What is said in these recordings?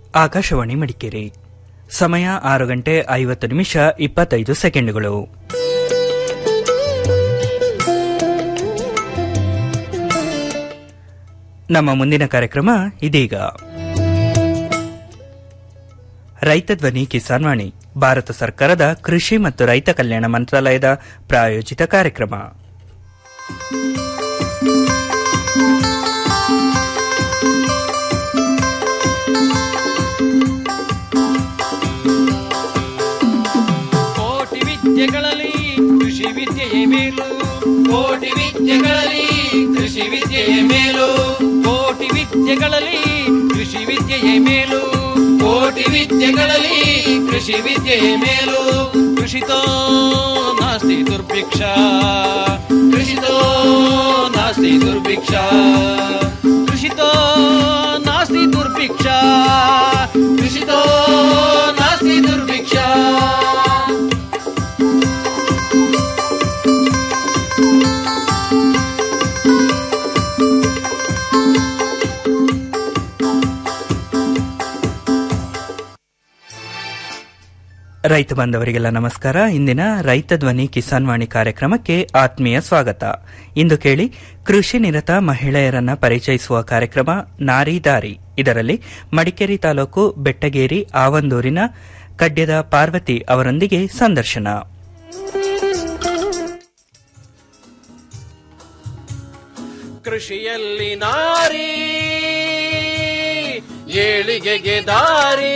ಆಕಾಶವಾಣಿ ಮಡಿಕೇರಿ ಸಮಯ ಆರು ಗಂಟೆ ಐವತ್ತು ನಿಮಿಷ ಇಪ್ಪತ್ತೈದು ಸೆಕೆಂಡುಗಳು ನಮ್ಮ ಮುಂದಿನ ಕಾರ್ಯಕ್ರಮ ಇದೀಗ ರೈತ ಧ್ವನಿ ಕಿಸಾನ್ ವಾಣಿ ಭಾರತ ಸರ್ಕಾರದ ಕೃಷಿ ಮತ್ತು ರೈತ ಕಲ್ಯಾಣ ಮಂತ್ರಾಲಯದ ಪ್ರಾಯೋಜಿತ ಕಾರ್ಯಕ್ರಮ ಕೋಟಿ ವಿದ್ಯೆಗಳಲ್ಲಿ ಕೃಷಿ ವಿದ್ಯೆಯೇ ಮೇಲು ಕೋಟಿ ವಿದ್ಯೆಗಳಲ್ಲಿ ಕೃಷಿ ವಿದ್ಯೆಯೇ ಮೇಲು ಕೋಟಿ ವಿದ್ಯೆಗಳಲ್ಲಿ ಕೃಷಿ ವಿದ್ಯೆಯೇ ಮೇಲು ಕೋಟಿ ವಿದ್ಯೆಗಳಲ್ಲಿ ಕೃಷಿ ವಿದ್ಯೆಯೇ ಮೇಲು ಕೃಷಿತೋ ನಾಸ್ತಿ ದುರ್ಭಿಕ್ಷ ಕೃಷಿತೋ ನಾಸ್ತಿ ದುರ್ಭಿಕ್ಷ ಕೃಷಿತೋ ನಾಸ್ತಿ ದುರ್ಭಿಕ್ಷ ಕೃಷಿತೋ ನಾಸ್ತಿ ದುರ್ಭಿಕ್ಷ ರೈತ ಬಾಂಧವರಿಗೆಲ್ಲ ನಮಸ್ಕಾರ ಇಂದಿನ ರೈತ ಧ್ವನಿ ಕಿಸಾನ್ ವಾಣಿ ಕಾರ್ಯಕ್ರಮಕ್ಕೆ ಆತ್ಮೀಯ ಸ್ವಾಗತ ಇಂದು ಕೇಳಿ ಕೃಷಿ ನಿರತ ಮಹಿಳೆಯರನ್ನ ಪರಿಚಯಿಸುವ ಕಾರ್ಯಕ್ರಮ ನಾರಿ ದಾರಿ ಇದರಲ್ಲಿ ಮಡಿಕೇರಿ ತಾಲೂಕು ಬೆಟ್ಟಗೇರಿ ಆವಂದೂರಿನ ಕಡ್ಯದ ಪಾರ್ವತಿ ಅವರೊಂದಿಗೆ ಸಂದರ್ಶನ ಕೃಷಿಯಲ್ಲಿ ನಾರಿ ಏಳಿಗೆಗೆ ದಾರಿ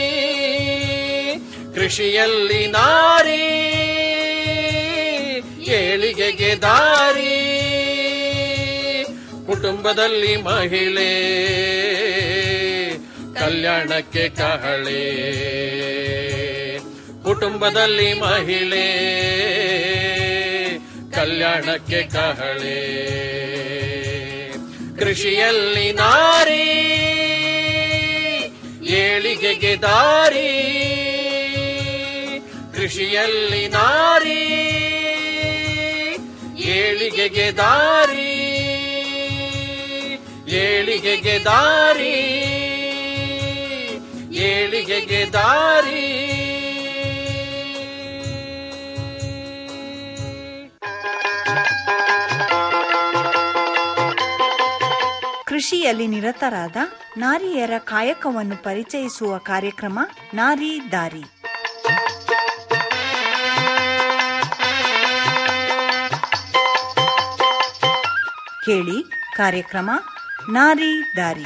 ಕೃಷಿಯಲ್ಲಿ ನಾರಿ ಏಳಿಗೆಗೆ ದಾರಿ ಕುಟುಂಬದಲ್ಲಿ ಮಹಿಳೆ ಕಲ್ಯಾಣಕ್ಕೆ ಕಹಳೆ ಕುಟುಂಬದಲ್ಲಿ ಮಹಿಳೆ ಕಲ್ಯಾಣಕ್ಕೆ ಕಹಳೆ ಕೃಷಿಯಲ್ಲಿ ನಾರಿ ಏಳಿಗೆಗೆ ದಾರಿ ಕೃಷಿಯಲ್ಲಿ ನಾರಿ ಏಳಿಗೆಗೆ ದಾರಿ ಏಳಿಗೆಗೆ ದಾರಿ ಏಳಿಗೆಗೆ ದಾರಿ ಕೃಷಿಯಲ್ಲಿ ನಿರತರಾದ ನಾರಿಯರ ಕಾಯಕವನ್ನು ಪರಿಚಯಿಸುವ ಕಾರ್ಯಕ್ರಮ ನಾರಿ ದಾರಿ ಕೇಳಿ ಕಾರ್ಯಕ್ರಮ ನಾರಿ ದಾರಿ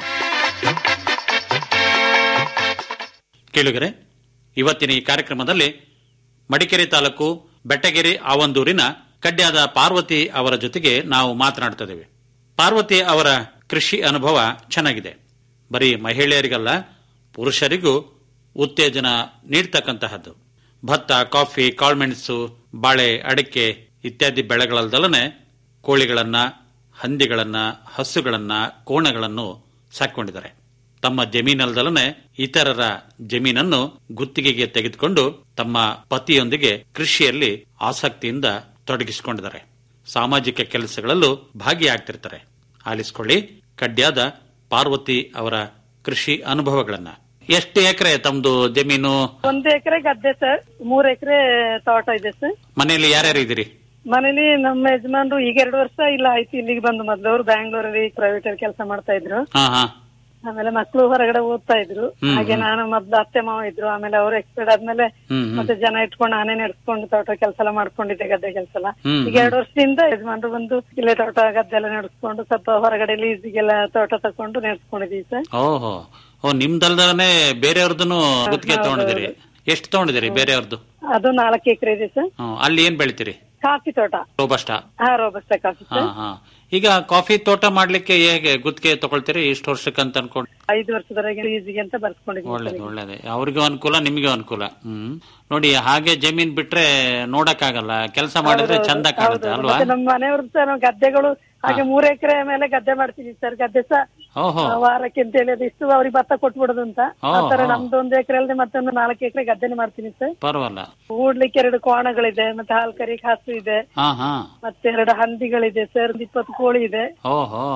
ಕೇಳುಗರೆ ಇವತ್ತಿನ ಈ ಕಾರ್ಯಕ್ರಮದಲ್ಲಿ ಮಡಿಕೇರಿ ತಾಲೂಕು ಬೆಟ್ಟಗೆರೆ ಆವಂದೂರಿನ ಕಡ್ಯಾದ ಪಾರ್ವತಿ ಅವರ ಜೊತೆಗೆ ನಾವು ಮಾತನಾಡ್ತಾ ಇದ್ದೇವೆ ಪಾರ್ವತಿ ಅವರ ಕೃಷಿ ಅನುಭವ ಚೆನ್ನಾಗಿದೆ ಬರೀ ಮಹಿಳೆಯರಿಗಲ್ಲ ಪುರುಷರಿಗೂ ಉತ್ತೇಜನ ನೀಡ್ತಕ್ಕಂತಹದ್ದು ಭತ್ತ ಕಾಫಿ ಕಾಳ್ಮೆಣಸು ಬಾಳೆ ಅಡಿಕೆ ಇತ್ಯಾದಿ ಬೆಳೆಗಳಲ್ಲದಲ್ಲನೆ ಕೋಳಿಗಳನ್ನ ಹಂದಿಗಳನ್ನ ಹಸುಗಳನ್ನ ಕೋಣಗಳನ್ನು ಸಾಕೊಂಡಿದ್ದಾರೆ ತಮ್ಮ ಜಮೀನಲ್ದಲನೆ ಇತರರ ಜಮೀನನ್ನು ಗುತ್ತಿಗೆಗೆ ತೆಗೆದುಕೊಂಡು ತಮ್ಮ ಪತಿಯೊಂದಿಗೆ ಕೃಷಿಯಲ್ಲಿ ಆಸಕ್ತಿಯಿಂದ ತೊಡಗಿಸಿಕೊಂಡಿದ್ದಾರೆ ಸಾಮಾಜಿಕ ಕೆಲಸಗಳಲ್ಲೂ ಭಾಗಿಯಾಗ್ತಿರ್ತಾರೆ ಆಲಿಸ್ಕೊಳ್ಳಿ ಕಡ್ಯಾದ ಪಾರ್ವತಿ ಅವರ ಕೃಷಿ ಅನುಭವಗಳನ್ನ ಎಷ್ಟು ಎಕರೆ ತಮ್ದು ಜಮೀನು ಒಂದು ಎಕರೆ ಗದ್ದೆ ಸರ್ ಮೂರ್ ಎಕರೆ ತೋಟ ಇದೆ ಸರ್ ಮನೆಯಲ್ಲಿ ಯಾರ್ಯಾರು ಇದ್ದೀರಿ ಮನೇಲಿ ನಮ್ಮ ಯಜಮಾನ್ರು ಈಗ ಎರಡು ವರ್ಷ ಇಲ್ಲ ಆಯ್ತು ಇಲ್ಲಿಗೆ ಬಂದು ಮೊದ್ಲು ಅವ್ರು ಬ್ಯಾಂಗ್ಳೂರಲ್ಲಿ ಪ್ರೈವೇಟ್ ಅಲ್ಲಿ ಕೆಲಸ ಮಾಡ್ತಾ ಇದ್ರು ಹಾ ಹಾ ಆಮೇಲೆ ಮಕ್ಕಳು ಹೊರಗಡೆ ಓದ್ತಾ ಇದ್ರು ಹ್ಮ್, ಹಾಗೆ ನಾನು ಮೊದ್ಲು ಅತ್ತೆ ಮಾವ ಇದ್ರು ಆಮೇಲೆ ಅವ್ರು ಎಕ್ಸ್ಪೈರ್ಡ್ ಆದ್ಮೇಲೆ ಹ್ಮ್, ಹ್ಮ್. ಮತ್ತೆ ಜನ ಇಟ್ಕೊಂಡು ನಾನೇ ನಡೆಸ್ಕೊಂಡು ತೋಟ ಕೆಲಸ ಎಲ್ಲ ಮಾಡ್ಕೊಂಡಿದ್ದೆ ಗದ್ದೆ ಕೆಲಸ ಎಲ್ಲ ಹ್ಮ್, ಈಗ ಎರಡು ವರ್ಷದಿಂದ ಯಜಮಾನ್ರು ಬಂದು ಇಲ್ಲೇ ತೋಟ ಗದ್ದೆ ಎಲ್ಲ ನಡೆಸ್ಕೊಂಡು ಸ್ವಲ್ಪ ಹೊರಗಡೆ ಲೀಸಿಗೆಲ್ಲ ತೋಟ ತಕೊಂಡು ನಡೆಸ್ಕೊಂಡಿದೀವಿ ಸರ್ ಓಹೋ ಓ ನಿಮ್ದಲ್ದನೆ ಬೇರೆಯವ್ರದ್ದು ಗುತ್ತಿಗೆ ತಗೊಂಡಿದ್ದೀರಿ ಎಷ್ಟು ತಗೊಂಡಿದ್ದೀರಿ ಬೇರೆಯವ್ರದ್ದು ಅದು ನಾಲ್ಕು ಎಕರೆ ಇದೆ ಸರ್ ಹ್ಮ್, ಅಲ್ಲಿ ಏನ್ ಬೆಳಿತೀರಿ ಕಾಫಿ ತೋಟ ರೋಬಸ್ಟ ಹಾ ರೋಬಸ್ಟ ಕಾಫಿ ಹಾ ಸರ್ ಹಾ ಈಗ ಕಾಫಿ ತೋಟ ಮಾಡ್ಲಿಕ್ಕೆ ಹೇಗೆ ಗುತ್ತಿಗೆ ತಗೊಳ್ತೀರಿ ಇಷ್ಟು ವರ್ಷಕ್ಕಂತ ಅನ್ಕೊಂಡು ಐದು ವರ್ಷದವರೆಗೆ ಲೀಸಿಗೆ ಅಂತ ಬರ್ಸ್ಕೊಂಡಿದ್ದೀವಿ ಒಳ್ಳೇದು ಒಳ್ಳೇದು ಅವ್ರಿಗೂ ಅನುಕೂಲ ನಿಮಗೂ ಅನುಕೂಲ ಹ್ಮ್ ನೋಡಿ ಹಾಗೆ ಜಮೀನ್ ಬಿಟ್ರೆ ನೋಡಕ್ ಆಗಲ್ಲ ಕೆಲಸ ಮಾಡಿದ್ರೆ ಚಂದ ಕಾಣುತ್ತೆ ಹೌದು. ಮತ್ತೆ ಅಲ್ವಾ ನಮ್ಮ ಮನೆಯವ್ರದ್ದು ಸಹ ನಾವು ಗದ್ದೆಗಳು ಹಾಗೆ ಮೂರ್ ಎಕರೆ ಮೇಲೆ ಗದ್ದೆ ಮಾಡ್ತೀವಿ ಸರ್ ಗದ್ದೆ ಸಹ ಓಹೋ ಆ, ವಾರಕ್ಕೆ ಅಂತ ಹೇಳಿ ಅದು ಇಷ್ಟು ಅವ್ರಿಗೆ ಭತ್ತ ಕೊಟ್ಬಿಡೋದು ಅಂತ ಓ, ಆತರ ಓ. ನಮ್ದು ಒಂದು ಎಕರೆ ಅಲ್ಲದೆ ಮತ್ತೊಂದು ನಾಲ್ಕು ಎಕರೆ ಗದ್ದೆನೆ ಮಾಡ್ತೀನಿ ಸರ್ ಪರವಲ್ಲ ಹೂಡ್ಲಿಕ್ಕೆ ಎರಡು ಕೋಣಗಳಿದೆ ಮತ್ತೆ ಹಾಲ್ ಕರಿ ಹಸು ಇದೆ ಹಾ ಹಾ ಮತ್ತೆ ಎರಡು ಹಂದಿಗಳಿದೆ ಸರ್ ಒಂದು ಇಪ್ಪತ್ತು ಕೋಳಿ ಇದೆ ಓಹೋ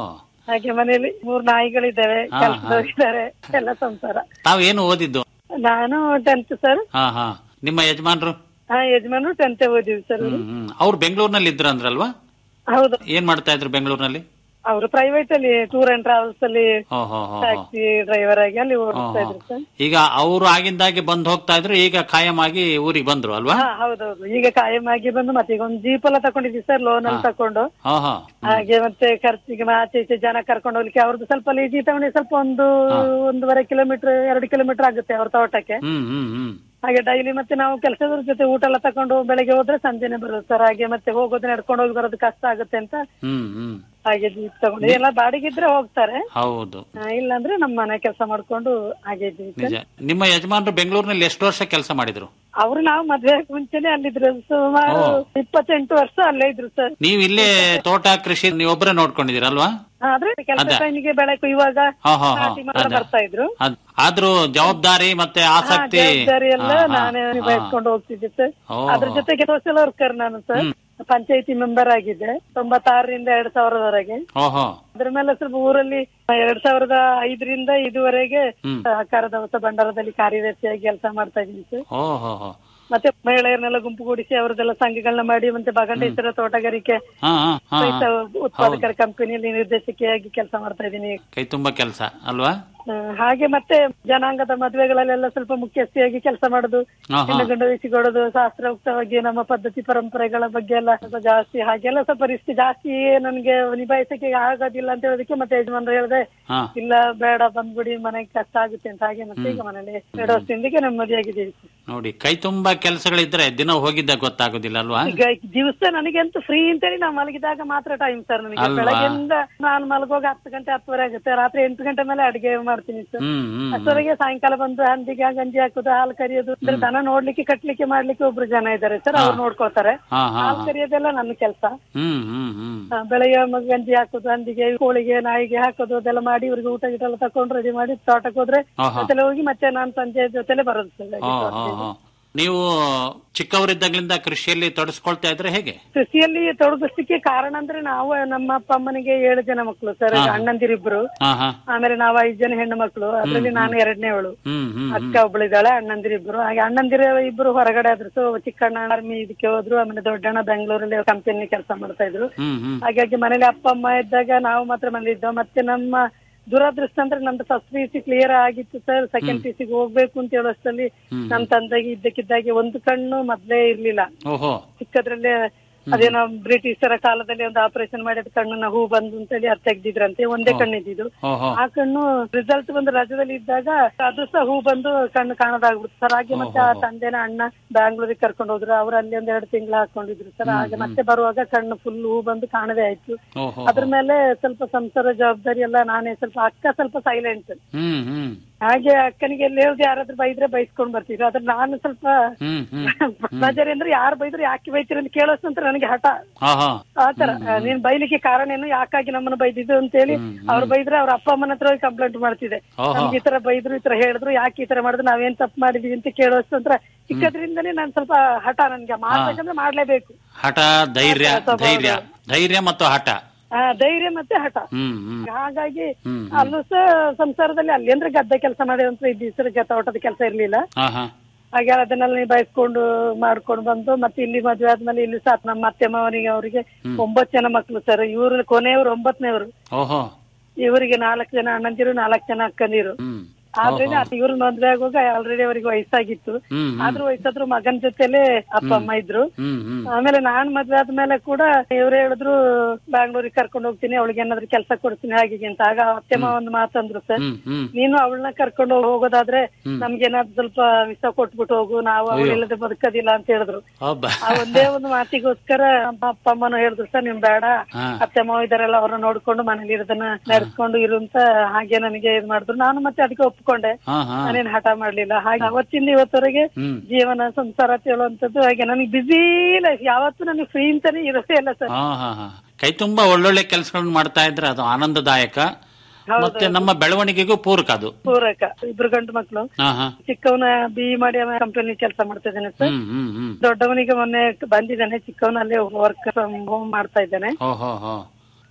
ಹಾಗೆ ಮನೆಯಲ್ಲಿ ಮೂರ್ ನಾಯಿಗಳಿದ್ದಾವೆ ಹಾ, ಕೆಲಸದವರಿದ್ದಾರೆ ಎಲ್ಲ ಸಂಸಾರ ತಾವೇನು ಓದಿದ್ದು ನಾನು ಟೆಂತ್ ಸರ್ ಹಾ ಹಾ ನಿಮ್ಮ ಯಜಮಾನ್ರು ಹಾ ಯಜಮಾನು ಟೆಂತ್ ಓದಿವಿ ಸರ್ ಹ್ಮ್ ಹ್ಮ್ ಅವ್ರು ಬೆಂಗಳೂರಿನಲ್ಲಿ ಇದ್ರು ಅಂದ್ರಲ್ವಾ ಹೌದು ಏನ್ ಮಾಡ್ತಾ ಇದ್ರು ಬೆಂಗಳೂರಿನಲ್ಲಿ ಅವರು ಪ್ರೈವೇಟ್ ಅಲ್ಲಿ ಟೂರ್ ಅಂಡ್ ಟ್ರಾವೆಲ್ಸ್ ಅಲ್ಲಿ ಓ ಹೋ ಹೋ ಹೋ. ಟ್ಯಾಕ್ಸಿ ಡ್ರೈವರ್ ಆಗಿ ಅಲ್ಲಿ ಹೋ, ಓಡಿಸ್ತಾ ಹೋ. ಇದ್ರು ಸರ್ ಈಗ ಅವರು ಆಗಿಂದಾಗೆ ಬಂದ್ ಹೋಗ್ತಾ ಇದ್ರು ಈಗ ಕಾಯಂ ಆಗಿ ಊರಿಗೆ ಬಂದ್ರು ಅಲ್ವಾ ಹಾ ಹೌದೌದು ಈಗ ಕಾಯಂ ಆಗಿ ಬಂದು ಮತ್ತೆ ಈಗ ಒಂದು ಜೀಪ್ ಎಲ್ಲ ತಕೊಂಡಿದ್ವಿ ಸರ್ ಲೋನ್ ಅಲ್ಲಿ ತಕೊಂಡು ಹಾ ಹಾ ಹಾಗೆ ಮತ್ತೆ ಖರ್ಚಿಗೆ ಆಚೆ ಈಚೆ ಜನ ಕರ್ಕೊಂಡು ಹೋಗ್ಲಿಕ್ಕೆ ಅವ್ರದ್ದು ಸ್ವಲ್ಪ ಅಲ್ಲಿ ಜೀತವಣಿ ಸ್ವಲ್ಪ ಒಂದು ಒಂದೂವರೆ ಕಿಲೋಮೀಟರ್ ಎರಡು ಕಿಲೋಮೀಟರ್ ಆಗುತ್ತೆ ಅವ್ರ ತೋಟಕ್ಕೆ ಹ್ಮ್ ಹ್ಮ್ ಹ್ಮ್ ಹಾಗೆ ಡೈಲಿ ಮತ್ತೆ ನಾವು ಕೆಲಸದವ್ರ ಜೊತೆ ಊಟ ಎಲ್ಲ ತಕೊಂಡು ಬೆಳಗ್ಗೆ ಹೋದ್ರೆ ಸಂಜೆನೆ ಬರೋದು ಸರ್ ಹಾಗೆ ಮತ್ತೆ ಹೋಗೋದು ನಡ್ಕೊಂಡು ಹೋಗಿ ಬರೋದು ಕಷ್ಟ ಆಗುತ್ತೆ ಅಂತ ಹ್ಮ್ ಹ್ಮ್ ಹಾಗೆ ಜೀಪ್ ತಗೊಂಡು ಎಲ್ಲ ಬಾಡಿಗಿದ್ರೆ ಹೋಗ್ತಾರೆ ಹೌದು ಆ, ಇಲ್ಲಾಂದ್ರೆ ನಮ್ಮ ಮನೆ ಕೆಲಸ ಮಾಡ್ಕೊಂಡು ಹಾಗೆ ಇದ್ದೀವಿ ಸರ್ ನಿಜ ನಿಮ್ಮ ಯಜಮಾನ್ರು ಬೆಂಗಳೂರಿನಲ್ಲಿ ಎಷ್ಟು ವರ್ಷ ಕೆಲಸ ಮಾಡಿದ್ರು ಅವ್ರು ನಾವು ಮದ್ವೆ ಆಗ್ ಮುಂಚೆನೆ ಅಲ್ಲಿದ್ರು ಸುಮಾರು ಓ. ಇಪ್ಪತ್ತೆಂಟು ವರ್ಷ ಅಲ್ಲೇ ಇದ್ರು ಸರ್ ನೀವ್ ಇಲ್ಲೇ ತೋಟ ಕೃಷಿ ನೀವೊಬ್ಬರೇ ನೋಡ್ಕೊಂಡಿದ್ದೀರಲ್ವಾ ಆದ್ರೆ ಕೆಲಸ ಅದ. ಟೈಮಿಗೆ ಬೆಳಕು ಇವಾಗ ಹಾ ಹಾ ಹಾ ನಾಟಿ ಮಾತ್ರ ಅದ. ಬರ್ತಾ ಇದ್ರು ಅದ್- ಆದ್ರೂ ಜವಾಬ್ದಾರಿ ಮತ್ತೆ ಹಾ, ಆಸಕ್ತಿ ಜವಾಬ್ದಾರಿ ಎಲ್ಲ ಹಾ, ಹಾ, ನಾನೇ ಹಾ. ನಿಭಾಯಿಸ್ಕೊಂಡು ಹೋಗ್ತಿದ್ದೆ ಸರ್ ಓ. ಅದ್ರ ಜೊತೆಗೆ ಸೋಷಿಯಲ್ ವರ್ಕರ್ ನಾನು ಸರ್ ಪಂಚಾಯತಿ ಮೆಂಬರ್ ಆಗಿದ್ದೆ ತೊಂಬತ್ತಾರರಿಂದ ಎರಡ್ ಸಾವಿರದವರೆಗೆ ಓಹೋ ಅದ್ರ ಮೇಲೆ ಸ್ವಲ್ಪ ಊರಲ್ಲಿ ಎರಡ್ ಸಾವಿರದ ಐದರಿಂದ ಇದುವರೆಗೆ ಹ್ಮ್. ಸಹಕಾರದ ಹೊಸ ಭಂಡಾರದಲ್ಲಿ ಕಾರ್ಯದರ್ಶಿಯಾಗಿ ಕೆಲಸ ಮಾಡ್ತಾ ಇದ್ದೀನಿ ಸರ್ ಓಹೋ ಹೋ ಮತ್ತೆ ಮಹಿಳೆಯರನ್ನೆಲ್ಲ ಗುಂಪುಗೂಡಿಸಿ ಅವರದೆಲ್ಲ ಸಂಘಗಳನ್ನ ಮಾಡಿ ಮತ್ತೆ ಬಾಗಂಡೇಶ್ವರ ತೋಟಗಾರಿಕೆ ಹಾ ಹಾ ಹಾ ರೈತ ಉತ್ಪಾದಕರ ಕಂಪನಿಯಲ್ಲಿ ನಿರ್ದೇಶಕಿಯಾಗಿ ಕೆಲಸ ಮಾಡ್ತಾ ಇದ್ದೀನಿ ಕೈ ತುಂಬಾ ಕೆಲಸ ಅಲ್ವಾ ಆ, ಹಾಗೆ ಮತ್ತೆ ಜನಾಂಗದ ಮದುವೆಗಳಲ್ಲೆಲ್ಲ ಸ್ವಲ್ಪ ಮುಖ್ಯಸ್ಥಿಯಾಗಿ ಕೆಲಸ ಮಾಡುದು ಹಾ, ಹಾ. ಹೆಣ್ಣು ಗಂಡು ವಹಿಸಿಕೊಡೋದು ಶಾಸ್ತ್ರೋಕ್ತವಾಗಿ ನಮ್ಮ ಪದ್ಧತಿ ಪರಂಪರೆಗಳ ಬಗ್ಗೆ ಎಲ್ಲ ಸ್ವಲ್ಪ ಜಾಸ್ತಿ ಹಾಗೆಲ್ಲ ಸ್ವಲ್ಪ ರಿಸ್ಕ್ ಜಾಸ್ತಿ ನನಗೆ ನಿಭಾಯಿಸಕ್ಕೆ ಆಗೋದಿಲ್ಲ ಅಂತ ಹೇಳೋದಕ್ಕೆ ಮತ್ತೆ ಯಜಮಾನ್ರು ಹೇಳಿದೆ ಹಾ ಇಲ್ಲ ಬೇಡ ಬಂದ್ಬಿಡಿ ಮನೆಗೆ ಕಷ್ಟ ಆಗುತ್ತೆ ಅಂತ ಹಾಗೆ ಮತ್ತೆ ಈಗ ಮನೇಲಿ ಎರಡು ವರ್ಷದಿಂದಿಗೆ ನೆಮ್ಮದಿಯಾಗಿದ್ದೀವಿ ನೋಡಿ ಕೈ ತುಂಬಾ ಕೆಲಸಗಳಿದ್ರೆ ದಿನ ಹೋಗಿದ್ದ ಗೊತ್ತಾಗೋದಿಲ್ಲ ಅಲ್ವಾ ಈಗ ದಿವಸ ನನಗಂತೂ ಫ್ರೀ ಅಂತೇಳಿ ನಾವು ಮಲಗಿದಾಗ ಮಾತ್ರ ಟೈಮ್ ಸರ್ ನನಗೆ ಅಲ್ವಾ? ಬೆಳಗ್ಗೆಯಿಂದ ನಾನು ಮಲಗುವಾಗ ಹತ್ತು ಗಂಟೆ ಹತ್ತುವರೆ ಆಗುತ್ತೆ ರಾತ್ರಿ ಎಂಟು ಗಂಟೆ ಮೇಲೆ ಅಡಿಗೆ ಮಾಡ್ತೀನಿ ಸರ್ ಹ್ಮ್ ಹ್ಮ್ ಅಷ್ಟೊಳಗೆ ಸಾಯಂಕಾಲ ಬಂದು ಹಂದಿಗೆ ಗಂಜಿ ಹಾಕೋದು ಹಾಲು ಕರಿಯೋದು ಅಂದ್ರೆ ದನ ನೋಡ್ಲಿಕ್ಕೆ ಕಟ್ಲಿಕ್ಕೆ ಮಾಡ್ಲಿಕ್ಕೆ ಒಬ್ರು ಜನ ಇದ್ದಾರೆ ಸರ್ ಅವ್ರು ನೋಡ್ಕೋತಾರೆ ಹಾ ಹಾ ಹಾಲು ಕರಿಯೋದೆಲ್ಲ ನನ್ನ ಕೆಲಸ ಹ್ಮ್ ಹ್ಮ್ ಹ್ಮ್ ಬೆಳಗ್ಗೆ ಮ- ಗಂಜಿ ಹಾಕೋದು ಹಂದಿಗೆ ಕೋಳಿಗೆ ನಾಯಿಗೆ ಹಾಕೋದು ಅದೆಲ್ಲ ಮಾಡಿ ಇವ್ರಿಗೆ ಊಟ ಗೀಟ ಎಲ್ಲ ತಕೊಂಡು ರೆಡಿ ಮಾಡಿ ತೋಟಕ್ಕೆ ಹೋದ್ರೆ ಆಹಾ. ಜೊತೆಲೆ ಹೋಗಿ ಮತ್ತೆ ನಾನು ಸಂಜೆ ಜೊತೆಲೆ ಬರೋದು ಸರ್ ಹಾ ಹಾ ಹಾ ನೀವು ಚಿಕ್ಕವರಿದ್ದಾಗ್ಲಿಂದ ಕೃಷಿಯಲ್ಲಿ ತೊಡಸ್ಕೊಳ್ತಾ ಇದ್ರೆ ಹೇಗೆ ಕೃಷಿಯಲ್ಲಿ ತೊಡಗಿಸ್ಲಿಕ್ಕೆ ಕಾರಣ ಅಂದ್ರೆ ನಾವು ನಮ್ಮ ಅಪ್ಪ ಅಮ್ಮನಿಗೆ ಏಳು ಜನ ಮಕ್ಕಳು ಸರ್ ಅಣ್ಣಂದಿರಿಬ್ರು ಹಾ ಹಾ ಆಮೇಲೆ ನಾವು ಐದು ಜನ ಹೆಣ್ಣು ಮಕ್ಕಳು ಅದ್ರಲ್ಲಿ ನಾನು ಎರಡನೇವಳು ಹ್ಮ್ ಹ್ಮ್ ಅಕ್ಕ ಒಬ್ಬಳಿದ್ದಾಳೆ ಅಣ್ಣಂದಿರಿಬ್ರು ಹಾಗೆ ಅಣ್ಣಂದಿರ ಇಬ್ರು ಹೊರಗಡೆ ಆದ್ರು ಸೊ ಚಿಕ್ಕಣ್ಣ ಆರ್ಮಿ ಇದಕ್ಕೆ ಹೋದ್ರು ಆಮೇಲೆ ದೊಡ್ಡಣ್ಣ ಬೆಂಗಳೂರಲ್ಲಿ ಕಂಪನಿ ಕೆಲಸ ಮಾಡ್ತಾ ಇದ್ರು ಹ್ಮ್ ಹ್ಮ್ ಹಾಗಾಗಿ ಮನೇಲಿ ಅಪ್ಪ ಅಮ್ಮ ಇದ್ದಾಗ ನಾವು ಮಾತ್ರ ಮನೇಲಿ ಇದ್ದೋ ಮತ್ತೆ ನಮ್ಮ ದುರದೃಷ್ಟ ಅಂದ್ರೆ ನಮ್ದು ಫಸ್ಟ್ ಪಿ ಸಿ ಕ್ಲಿಯರ್ ಆಗಿತ್ತು ಸರ್ ಸೆಕೆಂಡ್ ಪಿ ಸಿಗೆ ಹೋಗ್ಬೇಕು ಅಂತ ಹೇಳೋಷ್ಟರಲ್ಲಿ ನಮ್ ತಂದೆಗೆ ಇದ್ದಕ್ಕಿದ್ದಾಗೆ ಒಂದು ಕಣ್ಣು ಮೊದ್ಲೇ ಇರ್ಲಿಲ್ಲ ಓಹೋ ಚಿಕ್ಕದ್ರಲ್ಲೇ ಅದೇನೋ ಬ್ರಿಟಿಷರ ಕಾಲದಲ್ಲಿ ಒಂದು ಆಪರೇಷನ್ ಮಾಡಿ ಅದ್ ಕಣ್ಣನ್ನ ಹೂ ಬಂದು ಅಂತೇಳಿ ಅದ್ ತೆಗ್ದಿದ್ರಂತೆ ಒಂದೇ ಕಣ್ಣಿದ್ದು ಓಹೋ ಆ ಕಣ್ಣು ರಿಸಲ್ಟ್ ಬಂದು ರಜದಲ್ಲಿ ಇದ್ದಾಗ ಅದು ಸಹ ಹೂ ಬಂದು ಕಣ್ಣು ಕಾಣದಾಗ್ಬಿಡ್ತು ಸರ್ ಹಾಗೆ ಮತ್ತೆ ಆ ತಂದೆನ ಅಣ್ಣ ಬ್ಯಾಂಗ್ಳೂರಿಗೆ ಕರ್ಕೊಂಡು ಹೋದ್ರು ಅವ್ರು ಅಲ್ಲಿ ಒಂದ್ ಎರಡು ತಿಂಗಳು ಹಾಕೊಂಡಿದ್ರು ಸರ್ ಹಾಗೆ ಮತ್ತೆ ಬರುವಾಗ ಕಣ್ಣು ಫುಲ್ ಹೂ ಬಂದು ಕಾಣದೇ ಆಯ್ತು ಓಹೋ ಅದ್ರ ಮೇಲೆ ಸ್ವಲ್ಪ ಸಂಸಾರ ಜವಾಬ್ದಾರಿ ಎಲ್ಲ ನಾನೇ ಸ್ವಲ್ಪ ಅಕ್ಕ ಸ್ವಲ್ಪ ಸೈಲೆಂಟ್ ಹ್ಮ್ ಹ್ಮ್ ಹಾಗೆ ಅಕ್ಕನಿಗೆ ಎಲ್ಲಿ ಹೇಳುದು ಯಾರಾದ್ರೂ ಬೈದ್ರೆ ಬೈಸ್ಕೊಂಡ್ ಬರ್ತಿದ್ರು ಆದ್ರೆ ನಾನು ಸ್ವಲ್ಪ ಹ್ಮ್ ಹ್ಮ್ ಬಜಾರಿ ಅಂದ್ರೆ ಯಾರು ಬೈದ್ರು ಯಾಕೆ ಬೈತೀರಿ ಅಂತ ಕೇಳೋಷ್ಟು ಅಂತ ನನಗೆ ಹಠ ಹಾ ಹಾ ಆತರ ನೀನ್ ಬೈಲಿಕ್ಕೆ ಕಾರಣ ಏನು ಯಾಕಾಗಿ ನಮ್ಮನ್ನ ಬೈದಿದ್ದು ಅಂತೇಳಿ ಅವ್ರು ಬೈದ್ರೆ ಅವ್ರ ಅಪ್ಪ ಅಮ್ಮನ ಹತ್ರ ಹೋಗಿ ಕಂಪ್ಲೇಂಟ್ ಮಾಡ್ತಿದೆ ಓಹೋ. ನಮ್ಗೆ ಈ ತರ ಬೈದ್ರು ಈ ತರ ಹೇಳಿದ್ರು ಯಾಕೆ ಈ ತರ ಮಾಡಿದ್ರು ನಾವೇನ್ ತಪ್ಪು ಮಾಡಿದೀವಿ ಅಂತ ಕೇಳೋಷ್ಟು ಅಂತ ಚಿಕ್ಕದ್ರಿಂದನೇ ನಾನ್ ಸ್ವಲ್ಪ ಹಠ ನನ್ಗೆ ಮಾಡ್ಬೇಕಂದ್ರೆ ಮಾಡ್ಲೇಬೇಕು ಹಠ ಧೈರ್ಯ ಧೈರ್ಯ ಧೈರ್ಯ ಮತ್ತು ಹಠ ಆ, ಧೈರ್ಯ ಮತ್ತೆ ಹಠ ಹ್ಮ್ ಹ್ಮ್ ಹಾಗಾಗಿ ಹ್ಮ್. ಅಲ್ಲೂ ಸಹ ಸಂಸಾರದಲ್ಲಿ ಅಲ್ಲಿ ಅಂದ್ರೆ ಗದ್ದೆ ಕೆಲಸ ಮಾಡಿದಂತ ಇದ್ದೀವಿ ಸರ್ ತೋಟದ ಕೆಲಸ ಇರ್ಲಿಲ್ಲ ಹಾ ಹಾ ಹಾಗೆ ಅದನ್ನೆಲ್ಲ ನಿಭಾಯಿಸ್ಕೊಂಡು ಮಾಡ್ಕೊಂಡು ಬಂದು ಮತ್ತೆ ಇಲ್ಲಿ ಮದ್ವೆ ಆದ್ಮೇಲೆ ಇಲ್ಲಿ ಸಹ ನಮ್ಮ ಅತ್ತೆ ಮಾವನಿಗೆ ಅವರಿಗೆ ಒಂಬತ್ತು ಜನ ಮಕ್ಳು ಸರ್ ಇವ್ರು ಕೊನೆಯವರು ಒಂಬತ್ತನೇವರು ಓಹೋ ಇವರಿಗೆ ನಾಲ್ಕು ಜನ ಅಣ್ಣಂದಿರು ನಾಲ್ಕು ಜನ ಅಕ್ಕಂದಿರು ಹ್ಮ್ ಆದ್ರೆ ಇವ್ರು ಮದ್ವೆ ಆಗುವಾಗ ಆಲ್ರೆಡಿ ಅವರಿಗೆ ವಯಸ್ಸಾಗಿತ್ತು ಹ್ಮ್ ಹ್ಮ್ ಆದ್ರೂ ವಯಸ್ಸಾದ್ರು ಮಗನ್ ಜೊತೆಲೆ ಅಪ್ಪ ಅಮ್ಮ ಇದ್ರು ಹ್ಮ್ ಹ್ಮ್ ಆಮೇಲೆ ನಾನ್ ಮದ್ವೆ ಆದ್ಮೇಲೆ ಕೂಡ ಇವ್ರು ಹೇಳಿದ್ರು ಬ್ಯಾಂಗ್ಳೂರಿಗೆ ಕರ್ಕೊಂಡು ಹೋಗ್ತೀನಿ ಅವಳಿಗೆ ಏನಾದ್ರು ಕೆಲಸ ಕೊಡ್ತೀನಿ ಹಾಗೆ ಹೀಗೆ ಅಂತ ಆಗ ಅತ್ತೆ ಮಾವ ಒಂದು ಮಾತಂದ್ರು ಸರ್ ಹ್ಮ್ ಹ್ಮ್ ನೀನು ಅವಳನ್ನ ಕರ್ಕೊಂಡು ಹೋಗೋದಾದ್ರೆ ನಮ್ಗೇನಾದ್ರು ಸ್ವಲ್ಪ ವಿಷ ಕೊಟ್ಬಿಟ್ಟು ಹೋಗು ನಾವು ಅವಳಿಲ್ಲದೆ ಬದುಕೋದಿಲ್ಲ ಅಂತ ಹೇಳಿದ್ರು ಒಬ್ಬ ಆ ಒಂದೇ ಒಂದು ಮಾತಿಗೋಸ್ಕರ ನಮ್ಮ ಅಪ್ಪ ಅಮ್ಮನು ಹೇಳಿದ್ರು ಸರ್ ನಿಮ್ ಬೇಡ ಹಾ. ಅತ್ತೆ ಮಾವ ಇದಾರೆಲ್ಲ ಅವ್ರನ್ನ ನೋಡ್ಕೊಂಡು ಮನೇಲಿ ಇರೋದನ್ನ ನಡೆಸ್ಕೊಂಡು ಇರು ಅಂತ ಹಾಗೆ ನನಗೆ ಇದು ಮಾಡಿದ್ರು ನಾನು ಮತ್ತೆ ಅದಕ್ಕೆ ಒಪ್ಕೊಂಡೆ ಹಾ ಹಾ ನಾನೇನ್ ಹಠ ಮಾಡ್ಲಿಲ್ಲ ಹಾಗೆ ಅವತ್ತಿಂದ ಇವತ್ತವರೆಗೆ ಹ್ಮ್ ಜೀವನ ಸಂಸಾರ ಅಂತ ಹೇಳುವಂತದ್ದು ಹಾಗೆ ನನಗೆ ಬಿಸಿ ಲೈಫ್ ಯಾವತ್ತೂ ನನಗೆ ಫ್ರೀ ಅಂತಾನೆ ಇರೋದೇ ಇಲ್ಲ ಸರ್ ಹಾ ಹಾ ಹಾ ಕೈ ತುಂಬಾ ಒಳ್ಳೊಳ್ಳೆ ಕೆಲಸಗಳನ್ನ ಮಾಡ್ತಾ ಇದ್ರೆ ಅದು ಆನಂದದಾಯಕ ಮತ್ತೆ ನಮ್ಮ ಬೆಳವಣಿಗೆಗೂ ಪೂರಕ ಅದು ಪೂರಕ ಇಬ್ರು ಗಂಡು ಮಕ್ಳು ಹಾ ಹಾ ಚಿಕ್ಕವನ ಬಿ ಮಾಡಿ ಕಂಪನಿ ಕೆಲಸ ಮಾಡ್ತಾ ಇದ್ದಾನೆ ಸರ್ ಹ್ಮ್ ಹ್ಮ್ ಹ್ಮ್ ದೊಡ್ಡವನಿಗೆ ಮೊನ್ನೆ ಬಂದಿದ್ದಾನೆ ಚಿಕ್ಕವನ ಅಲ್ಲೇ ವರ್ಕ್ ಫ್ರಮ್ ಹೋಮ್ ಮಾಡ್ತಾ ಇದ್ದಾನೆ ಹೋ ಹೋ ಹೋ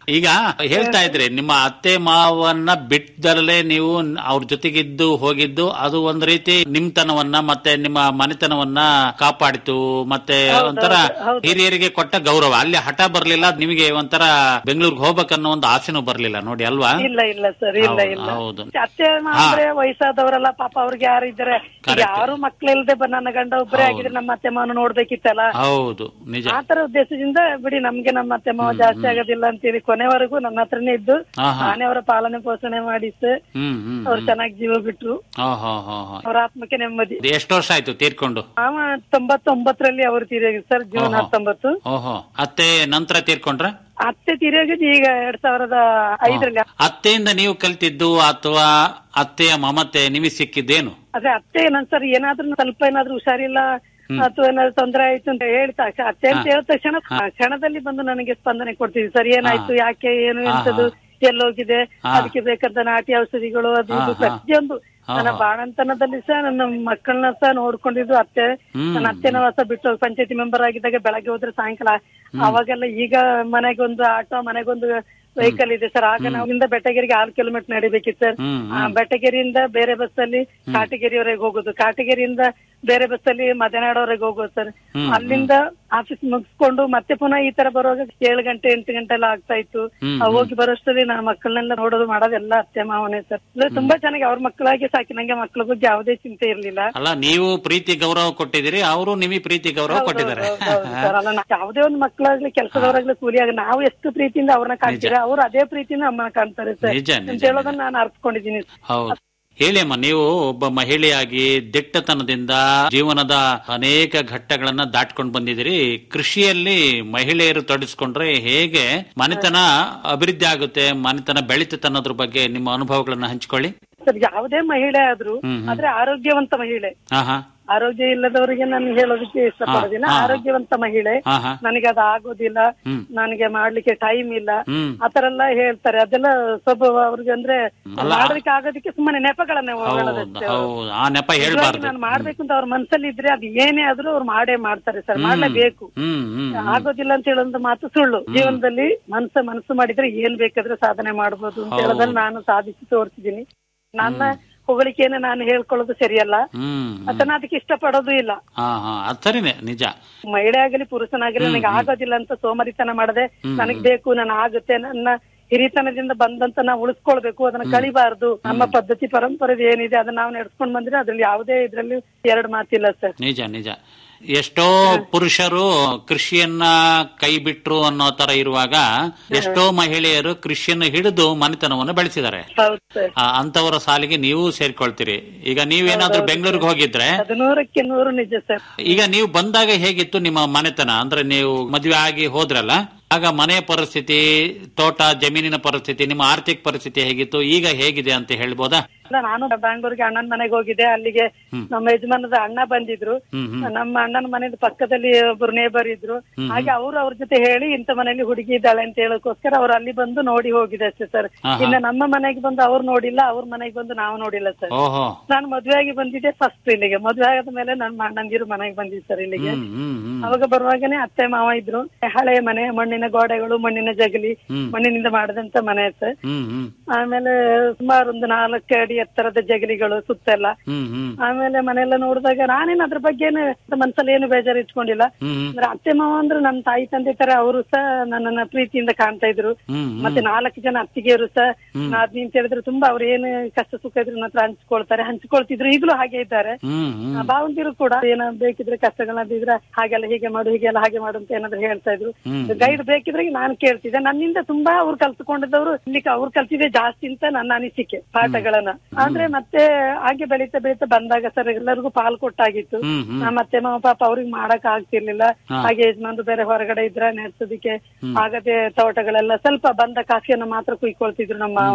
ಈಗ ಹೇಳ್ತಾ ಇದ್ರಿ ನಿಮ್ಮ ಅತ್ತೆ ಮಾವನ್ನ ಬಿಟ್ಟದಲ್ಲೇ ನೀವು ಅವ್ರ ಜೊತೆಗಿದ್ದು ಹೋಗಿದ್ದು ಅದು ಒಂದ್ ರೀತಿ ನಿಮ್ತನವನ್ನ ಮತ್ತೆ ನಿಮ್ಮ ಮನೆತನವನ್ನ ಕಾಪಾಡಿತು ಮತ್ತೆ ಒಂಥರ ಹಿರಿಯರಿಗೆ ಕೊಟ್ಟ ಗೌರವ ಅಲ್ಲಿ ಹಠ ಬರ್ಲಿಲ್ಲ ನಿಮಗೆ ಒಂಥರ ಬೆಂಗಳೂರಿಗೆ ಹೋಗ್ಬೇಕನ್ನೋ ಒಂದು ಆಸೆನೂ ಬರ್ಲಿಲ್ಲ ನೋಡಿ ಅಲ್ವಾ ಇಲ್ಲ ಇಲ್ಲ ಸರ್ ಇಲ್ಲ ಹೌದು, ಇಲ್ಲ ಹೌದು. ಅತ್ತೆ ಮಾವ್ರೆ ವಯಸ್ಸಾದವರೆಲ್ಲ ಪಾಪ ಅವ್ರಿಗೆ ಯಾರು ಇದ್ದಾರೆ Correct. ಯಾರು ಮಕ್ಳಿಲ್ದೆ ಬ- ನನ್ನ ಗಂಡ ಒಬ್ಬರೇ ಆಗಿದ್ರೆ ನಮ್ಮ ಅತ್ತೆ ಮಾವನ ನೋಡ್ಬೇಕಿತ್ತಲ್ಲ ಹೌದು ನಿಜ ಆ ತರ ಉದ್ದೇಶದಿಂದ ಬಿಡಿ ನಮ್ಗೆ ನಮ್ಮ ಅತ್ತೆ ಮಾವ ಜಾಸ್ತಿ ಆಗೋದಿಲ್ಲ ಅಂತೇಳಿ ಕೊನೆವರೆಗೂ ನನ್ನ ಹತ್ರನೇ ಇದ್ದು ಹಾ, ಹಾ. ನಾನೇ ಅವರ ಪಾಲನೆ ಪೋಷಣೆ ಮಾಡಿತ್ತು ಹ್ಮ್ ಹ್ಮ್ ಅವ್ರು ಚೆನ್ನಾಗಿ ಜೀವ ಬಿಟ್ರು ಹೋ ಹೋ ಹೋ ಹೋ. ಅವ್ರ ಆತ್ಮಕ್ಕೆ ನೆಮ್ಮದಿ ಇದು ಎಷ್ಟು ವರ್ಷ ಆಯ್ತು ತೀರ್ಕೊಂಡು ಮಾವ ತೊಂಬತ್ತೊಂಬತ್ತರಲ್ಲಿ ಅವರು ತೀರೋಗಿದ್ದು ಸರ್ ಜೂನ್ ಓಹೋ. ಹತ್ತೊಂಬತ್ತು ಓಹೋ ಅತ್ತೆ ನಂತರ ತೀರ್ಕೊಂಡ್ರ ಅತ್ತೆ ತೀರೋಗಿದ್ದು ಈಗ ಎರಡ್ ಸಾವಿರದ ಐದರಲ್ಲಿ ಅತ್ತೆಯಿಂದ ನೀವು ಕಲ್ತಿದ್ದು ಅಥವಾ ಅತ್ತೆಯ ಮಮತೆ ನಿಮಗೆ ಸಿಕ್ಕಿದ್ದೇನು ಅದೇ ಅತ್ತೆ ಏನಂತ ಸರ್ ಏನಾದ್ರೂ ಸ್ವಲ್ಪ ಏನಾದ್ರೂ ಹುಷಾರಿಲ್ಲ ಅಥವಾ ಏನಾದ್ರು ತೊಂದರೆ ಆಯ್ತು ಅಂತ ಹೇಳ್ತಾ ಅತ್ತೆ ಅಂತ ಹೇಳಿದ ತಕ್ಷಣ ಆ ಕ್ಷಣದಲ್ಲಿ ಬಂದು ನನಗೆ ಸ್ಪಂದನೆ ಕೊಡ್ತೀವಿ ಸರ್ ಏನಾಯ್ತು ಯಾಕೆ ಏನು ಎಂತದು ಎಲ್ಲೋಗಿದೆ ಅದಕ್ಕೆ ಬೇಕಂತ ನಾಟಿ ಔಷಧಿಗಳು ಅದು ಇದು ಪ್ರತಿಯೊಂದು ನನ್ನ ಬಾಣಂತನದಲ್ಲಿ ಸಹ ನನ್ನ ಮಕ್ಕಳನ್ನ ಸಹ ನೋಡ್ಕೊಂಡಿದ್ದು ಅತ್ತೆ ನನ್ನ ಅತ್ತೆನ ಹೊಸ ಬಿಟ್ಟು ಪಂಚಾಯತಿ ಮೆಂಬರ್ ಆಗಿದ್ದಾಗ ಬೆಳಗ್ಗೆ ಹೋದ್ರೆ ಸಾಯಂಕಾಲ ಅವಾಗೆಲ್ಲ ಈಗ ಮನೆಗೊಂದು ಆಟೋ ಮನೆಗೊಂದು ವೆಹಿಕಲ್ ಇದೆ ಸರ್ ಆಗ ನಾವು ಇಲ್ಲಿಂದ ಬೆಟ್ಟಗೆರೆಗೆ ಆರು ಕಿಲೋಮೀಟರ್ ನಡಿಬೇಕಿತ್ತು ಸರ್ ಹ್ಮ್, ಆ, ಬೆಟ್ಟಗೆರೆಯಿಂದ ಬೇರೆ ಬಸ್ ಅಲ್ಲಿ ಕಾಟಗಿರಿವರೆಗೆ ಹೋಗೋದು ಕಾಟಗಿರಿಯಿಂದ ಬೇರೆ ಬಸ್ ಅಲ್ಲಿ ಮದನಾಡವರೆಗೆ ಹೋಗೋದು ಸರ್ ಅಲ್ಲಿಂದ ಆಫೀಸ್ ಮುಗಿಸ್ಕೊಂಡು ಮತ್ತೆ ಪುನಃ ಈ ತರ ಬರುವಾಗ ಏಳು ಗಂಟೆ ಎಂಟು ಗಂಟೆ ಎಲ್ಲ ಆಗ್ತಾ ಇತ್ತು ಆ ಹೋಗಿ ಬರೋಷ್ಟರಲ್ಲಿ ನನ್ನ ಮಕ್ಕಳನ್ನೆಲ್ಲ ನೋಡೋದು ಮಾಡೋದೆಲ್ಲ ಅತ್ತೆ ಮಾವನೇ ಸರ್ ಅಂದ್ರೆ ತುಂಬಾ ಚೆನ್ನಾಗಿ ಅವ್ರ ಮಕ್ಕಳಾಗಿ ಸಾಕಿ ನಂಗೆ ಮಕ್ಕಳ ಬಗ್ಗೆ ಯಾವುದೇ ಚಿಂತೆ ಇರ್ಲಿಲ್ಲ ಅಲ್ಲ ನೀವು ಪ್ರೀತಿ ಗೌರವ ಕೊಟ್ಟಿದ್ದೀರಿ ಅವರು ನಿಮಗೆ ಪ್ರೀತಿ ಗೌರವ ಕೊಟ್ಟಿದ್ದಾರೆ ಹೌದು ಸರ್ ಅಲ್ಲ ನಾ- ಯಾವುದೇ ಒಂದು ಮಕ್ಕಳಾಗ್ಲಿ ಕೆಲಸದವರಾಗ್ಲಿ ಕೂಲಿಯಾಗ ನಾವು ಎಷ್ಟು ಪ್ರೀತಿಯಿಂದ ಅವ್ರನ್ನ ಕಾಣ್ತೀರಾ ಅವ್ರು ಅದೇ ಪ್ರೀತಿಯಿಂದ ನಮ್ಮನ್ನ ಕಾಣ್ತಾರೆ ಸರ್ ನಿಜ, ನಿಜ, ಅಂತ ಹೇಳೋದನ್ನ ನಾನು ಅರ್ತ್ಕೊಂಡಿದ್ದೀನಿ ಹೌದು ಹೇಳಿ ಅಮ್ಮ ನೀವು ಒಬ್ಬ ಮಹಿಳೆಯಾಗಿ ದಿಟ್ಟತನದಿಂದ ಜೀವನದ ಅನೇಕ ಘಟ್ಟಗಳನ್ನ ದಾಟ್ಕೊಂಡು ಬಂದಿದ್ದೀರಿ ಕೃಷಿಯಲ್ಲಿ ಮಹಿಳೆಯರು ತೊಡಗಿಸ್ಕೊಂಡ್ರೆ ಹೇಗೆ ಮನೆತನ ಅಭಿವೃದ್ಧಿ ಆಗುತ್ತೆ ಮನೆತನ ಬೆಳೀತದೆ ಅನ್ನೋದ್ರ ಬಗ್ಗೆ ನಿಮ್ಮ ಅನುಭವಗಳನ್ನ ಹಂಚಿಕೊಳ್ಳಿ ಸರ್ ಯಾವುದೇ ಮಹಿಳೆ ಆದ್ರೂ ಆದ್ರೆ ಆರೋಗ್ಯವಂತ ಮಹಿಳೆ ಹಾ ಹಾ ಆರೋಗ್ಯ ಇಲ್ಲದವರಿಗೆ ನಾನು ಹೇಳೋದಕ್ಕೆ ಇಷ್ಟಪಡೋದಿಲ್ಲ ಹಾ, ಹಾ. ಆರೋಗ್ಯವಂತ ಮಹಿಳೆ ಹಾ ಹಾ ನನಗೆ ಅದು ಆಗೋದಿಲ್ಲ ಹ್ಮ್. ನನಗೆ ಮಾಡ್ಲಿಕ್ಕೆ ಟೈಮ್ ಇಲ್ಲ ಹ್ಮ್ ಆತರ ಎಲ್ಲ ಹೇಳ್ತಾರೆ ಅದೆಲ್ಲ ಸ್ವಭಾವ ಅವ್ರಿಗೆ ಅಂದ್ರೆ ಅಲ್ಲ, ಮಾಡೋದಕ್ಕೆ ಆಗೋದಕ್ಕೆ ಸುಮ್ಮನೆ ನೆಪಗಳನ್ನ ಹೌದು ಹೇಳೋದಷ್ಟೇ ಅವ್ರು. ಹೌದು ಆ ನೆಪ ನಿಜವಾಗಿ ಹೇಳ್ಬಾರ್ದು ನಾನು ಮಾಡ್ಬೇಕು ಅಂತ ಅವ್ರ ಮನ್ಸಲ್ಲಿ ಇದ್ರೆ ಅದು ಏನೇ ಆದ್ರೂ ಅವ್ರು ಮಾಡೇ ಮಾಡ್ತಾರೆ ಸರ್ ಮಾಡ್ಲೇಬೇಕು ಹ್ಮ್ ಹ್ಮ್ ಆಗೋದಿಲ್ಲ ಅಂತ ಹೇಳೋದು ಮಾತು ಸುಳ್ಳು ಜೀವನದಲ್ಲಿ ಮನಸ್ಸು ಮನಸ್ಸು ಮಾಡಿದ್ರೆ ಏನ್ ಬೇಕಾದ್ರೆ ಸಾಧನೆ ಮಾಡಬಹುದು ಅಂತ ಹೇಳೋದನ್ನ ನಾನು ಸಾಧಿಸಿ ತೋರಿಸಿದೀನಿ ನನ್ನ ಹೊಗಳಿಕೆಯನ್ನು ನಾನು ಹೇಳ್ಕೊಳ್ಳೋದು ಸರಿಯಲ್ಲ ಹ್ಮ್ ಅದನ್ನ ಅದಕ್ಕೆ ಇಷ್ಟಪಡೋದು ಇಲ್ಲ ಹಾ ಹಾ ಅದ್ ಸರಿನೇ ನಿಜ ಮಹಿಳೆ ಆಗಲಿ ಪುರುಷನಾಗಲಿ ನನಗೆ ಆಗೋದಿಲ್ಲ ಅಂತ ಸೋಮರಿತನ ಮಾಡದೆ ನನಗ್ ಬೇಕು ನಾನು ಆಗುತ್ತೆ ನನ್ನ ಹಿರಿತನದಿಂದ ಬಂದಂತ ನಾವು ಉಳಿಸ್ಕೊಳ್ಬೇಕು ಅದನ್ನ ಕಳಿಬಾರ್ದು ನಮ್ಮ ಪದ್ಧತಿ ಪರಂಪರೆ ಏನಿದೆ ಅದನ್ನ ನಾವು ನಡ್ಸ್ಕೊಂಡ್ ಬಂದ್ರೆ ಅದ್ರಲ್ಲಿ ಯಾವುದೇ ಇದ್ರಲ್ಲಿ ಎರಡು ಮಾತಿಲ್ಲ ಸರ್ ನಿಜ ನಿಜ ಎಷ್ಟೋ ಪುರುಷರು ಕೃಷಿಯನ್ನ ಕೈ ಬಿಟ್ರು ಅನ್ನೋ ತರ ಇರುವಾಗ ಎಷ್ಟೋ ಮಹಿಳೆಯರು ಕೃಷಿಯನ್ನು ಹಿಡಿದು ಮನೆತನವನ್ನು ಬೆಳೆಸಿದ್ದಾರೆ ಹೌದು ಸರ್ ಆ, ಅಂತವರ ಸಾಲಿಗೆ ನೀವು ಸೇರ್ಕೊಳ್ತೀರಿ ಈಗ ನೀವೇನಾದ್ರೂ ಬೆಂಗಳೂರಿಗೆ ಹೋಗಿದ್ರೆ ಅದು ನೂರಕ್ಕೆ ನೂರು ನಿಜ ಸರ್ ಈಗ ನೀವು ಬಂದಾಗ ಹೇಗಿತ್ತು ನಿಮ್ಮ ಮನೆತನ ಅಂದ್ರೆ ನೀವು ಮದುವೆ ಆಗಿ ಹೋದ್ರಲ್ಲ ಆಗ ಮನೆಯ ಪರಿಸ್ಥಿತಿ ತೋಟ ಜಮೀನಿನ ಪರಿಸ್ಥಿತಿ ನಿಮ್ಮ ಆರ್ಥಿಕ ಪರಿಸ್ಥಿತಿ ಹೇಗಿತ್ತು ಈಗ ಹೇಗಿದೆ ಅಂತ ಹೇಳ್ಬೋದಾ ಇಲ್ಲ, ನಾನು ಬ್ಯಾಂಗ್ಳೂರ್ಗೆ ಅಣ್ಣನ ಮನೆಗೆ ಹೋಗಿದ್ದೆ ಅಲ್ಲಿಗೆ ನಮ್ಮ ಯಜಮಾನದ ಅಣ್ಣ ಬಂದಿದ್ರು ಹ್ಮ್ ಹ್ಮ್ ನಮ್ಮ ಅಣ್ಣನ ಮನೆಯ ಪಕ್ಕದಲ್ಲಿ ಒಬ್ರು ನೇಬರ್ ಇದ್ರು ಹಾಗೆ ಅವ್ರು ಅವ್ರ ಜೊತೆ ಹೇಳಿ ಇಂಥ ಮನೆಯಲ್ಲಿ ಹುಡುಗಿ ಇದ್ದಾಳೆ ಅಂತ ಹೇಳೋಕೋಸ್ಕರ ಅವ್ರು ಅಲ್ಲಿ ಬಂದು ನೋಡಿ ಹೋಗಿದೆ ಅಷ್ಟೇ ಸರ್ ಆಹಾ. ಇನ್ನು ನಮ್ಮ ಮನೆಗೆ ಬಂದು ಅವ್ರು ನೋಡಿಲ್ಲ ಅವ್ರ ಮನೆಗೆ ಬಂದು ನಾವು ನೋಡಿಲ್ಲ ಸರ್ ಓಹೋ ನಾನು ಮದ್ವೆ ಆಗಿ ಬಂದಿದ್ದೆ ಫಸ್ಟ್ ಇಲ್ಲಿಗೆ ಮದ್ವೆ ಆದ ಮೇಲೆ ನನ್ನ ಅಣ್ಣಂದಿರು ಮನೆಗೆ ಬಂದಿದ್ದು ಸರ್ ಇಲ್ಲಿಗೆ ಹ್ಮ್ ಹ್ಮ್ ಹ್ಮ್ ಅವಾಗ ಬರುವಾಗನೇ ಅತ್ತೆ ಮಾವ ಇದ್ರು ಹಳೆ ಮನೆ ಮಣ್ಣಿನ ಗೋಡೆಗಳು ಮಣ್ಣಿನ ಜಗಲಿ ಹ್ಮ್. ಮಣ್ಣಿನಿಂದ ಮಾಡಿದಂತ ಮನೆ ಸರ್ ಹ್ಮ್ ಹ್ಮ್ ಆಮೇಲೆ ಸುಮಾರು ಒಂದು ನಾಲ್ಕು ಅಡಿ ಎತ್ತರದ ಜಗಲಿಗಳು ಸುತ್ತೆಲ್ಲ ಹ್ಮ್ ಹ್ಮ್ ಆಮೇಲೆ ಮನೆಯೆಲ್ಲ ನೋಡಿದಾಗ ನಾನೇನ್ ಅದ್ರ ಬಗ್ಗೆ ಏನು ಮನ್ಸಲ್ಲಿ ಏನು ಬೇಜಾರು ಇಟ್ಕೊಂಡಿಲ್ಲ ಹ್ಮ್ ಹ್ಮ್ ಅಂದ್ರೆ ಅತ್ತೆ ಮಾವ ಅಂದ್ರೆ ನನ್ನ ತಾಯಿ ತಂದೆ ತರ ಅವರು ಸಹ ನನ್ನನ್ನ ಪ್ರೀತಿಯಿಂದ ಕಾಣ್ತಾ ಇದ್ರು ಹ್ಮ್ ಮತ್ತೆ ನಾಲ್ಕು ಜನ ಅತ್ತಿಗೆಯರು ಸಹ ನಾದ್ನಿ ಅಂತ ಹೇಳಿದ್ರೆ ತುಂಬಾ ಅವ್ರು ಏನು ಕಷ್ಟ ಸುಖ ಇದ್ರು ನನ್ನ ಹತ್ರ ಹಂಚ್ಕೊಳ್ತಾರೆ ಹಂಚ್ಕೊಳ್ತಿದ್ರು ಈಗಲೂ ಹಾಗೆ ಇದ್ದಾರೆ ಹ್ಮ್ ಹ್ಮ್ ಆ ಭಾವಂದಿರು ಕೂಡ ಏನೋ ಬೇಕಿದ್ರೆ ಕಷ್ಟಗಳನ್ನ ಬಿದ್ರೆ ಹಾಗೆಲ್ಲ ಹೀಗೆ ಮಾಡು ಹೀಗೆಲ್ಲ ಹಾಗೆ ಮಾಡು ಅಂತ ಏನಾದ್ರು ಹೇಳ್ತಾ ಇದ್ರು ಗೈಡ್ ಬೇಕಿದ್ರೆ ನಾನು ಕೇಳ್ತಿದ್ದೆ ನನ್ನಿಂದ ತುಂಬಾ ಅವ್ರು ಕಲ್ತ್ಕೊಂಡಿದ್ದವರು ಇಲ್ಲಿ ಅವ್ರು ಕಲ್ತಿದೆ ಜಾಸ್ತಿ ಅಂತ ನನ್ನ ಅನಿಸಿಕೆ ಪಾಠಗಳನ್ನ ಆದ್ರೆ ಮತ್ತೆ ಹಾಗೆ ಬೆಳೀತಾ ಬೆಳೀತಾ ಬಂದಾಗ ಸರ್ ಎಲ್ಲರಿಗೂ ಪಾಲ್ ಕೊಟ್ಟಾಗಿತ್ತು ಹ್ಮ್ ಹ್ಮ್ ನಮ್ಮ ಅತ್ತೆ ಮಾವ ಪಾಪ ಅವ್ರಿಗೆ ಮಾಡಕ್ ಆಗ್ತಿರ್ಲಿಲ್ಲ ಹಾಗೆ ಯಜಮಾನ್ರು ಬೇರೆ ಹೊರಗಡೆ ಇದ್ರ ನೆಡ್ಸೋದಿಕ್ಕೆ ಆಗದೆ ತೋಟಗಳೆಲ್ಲ ಸ್ವಲ್ಪ ಬಂದ ಕಾಫಿಯನ್ನ ಮಾತ್ರ ಕುಯ್ಕೊಳ್ತಿದ್ರು ನಮ್ಮ ಮಾವ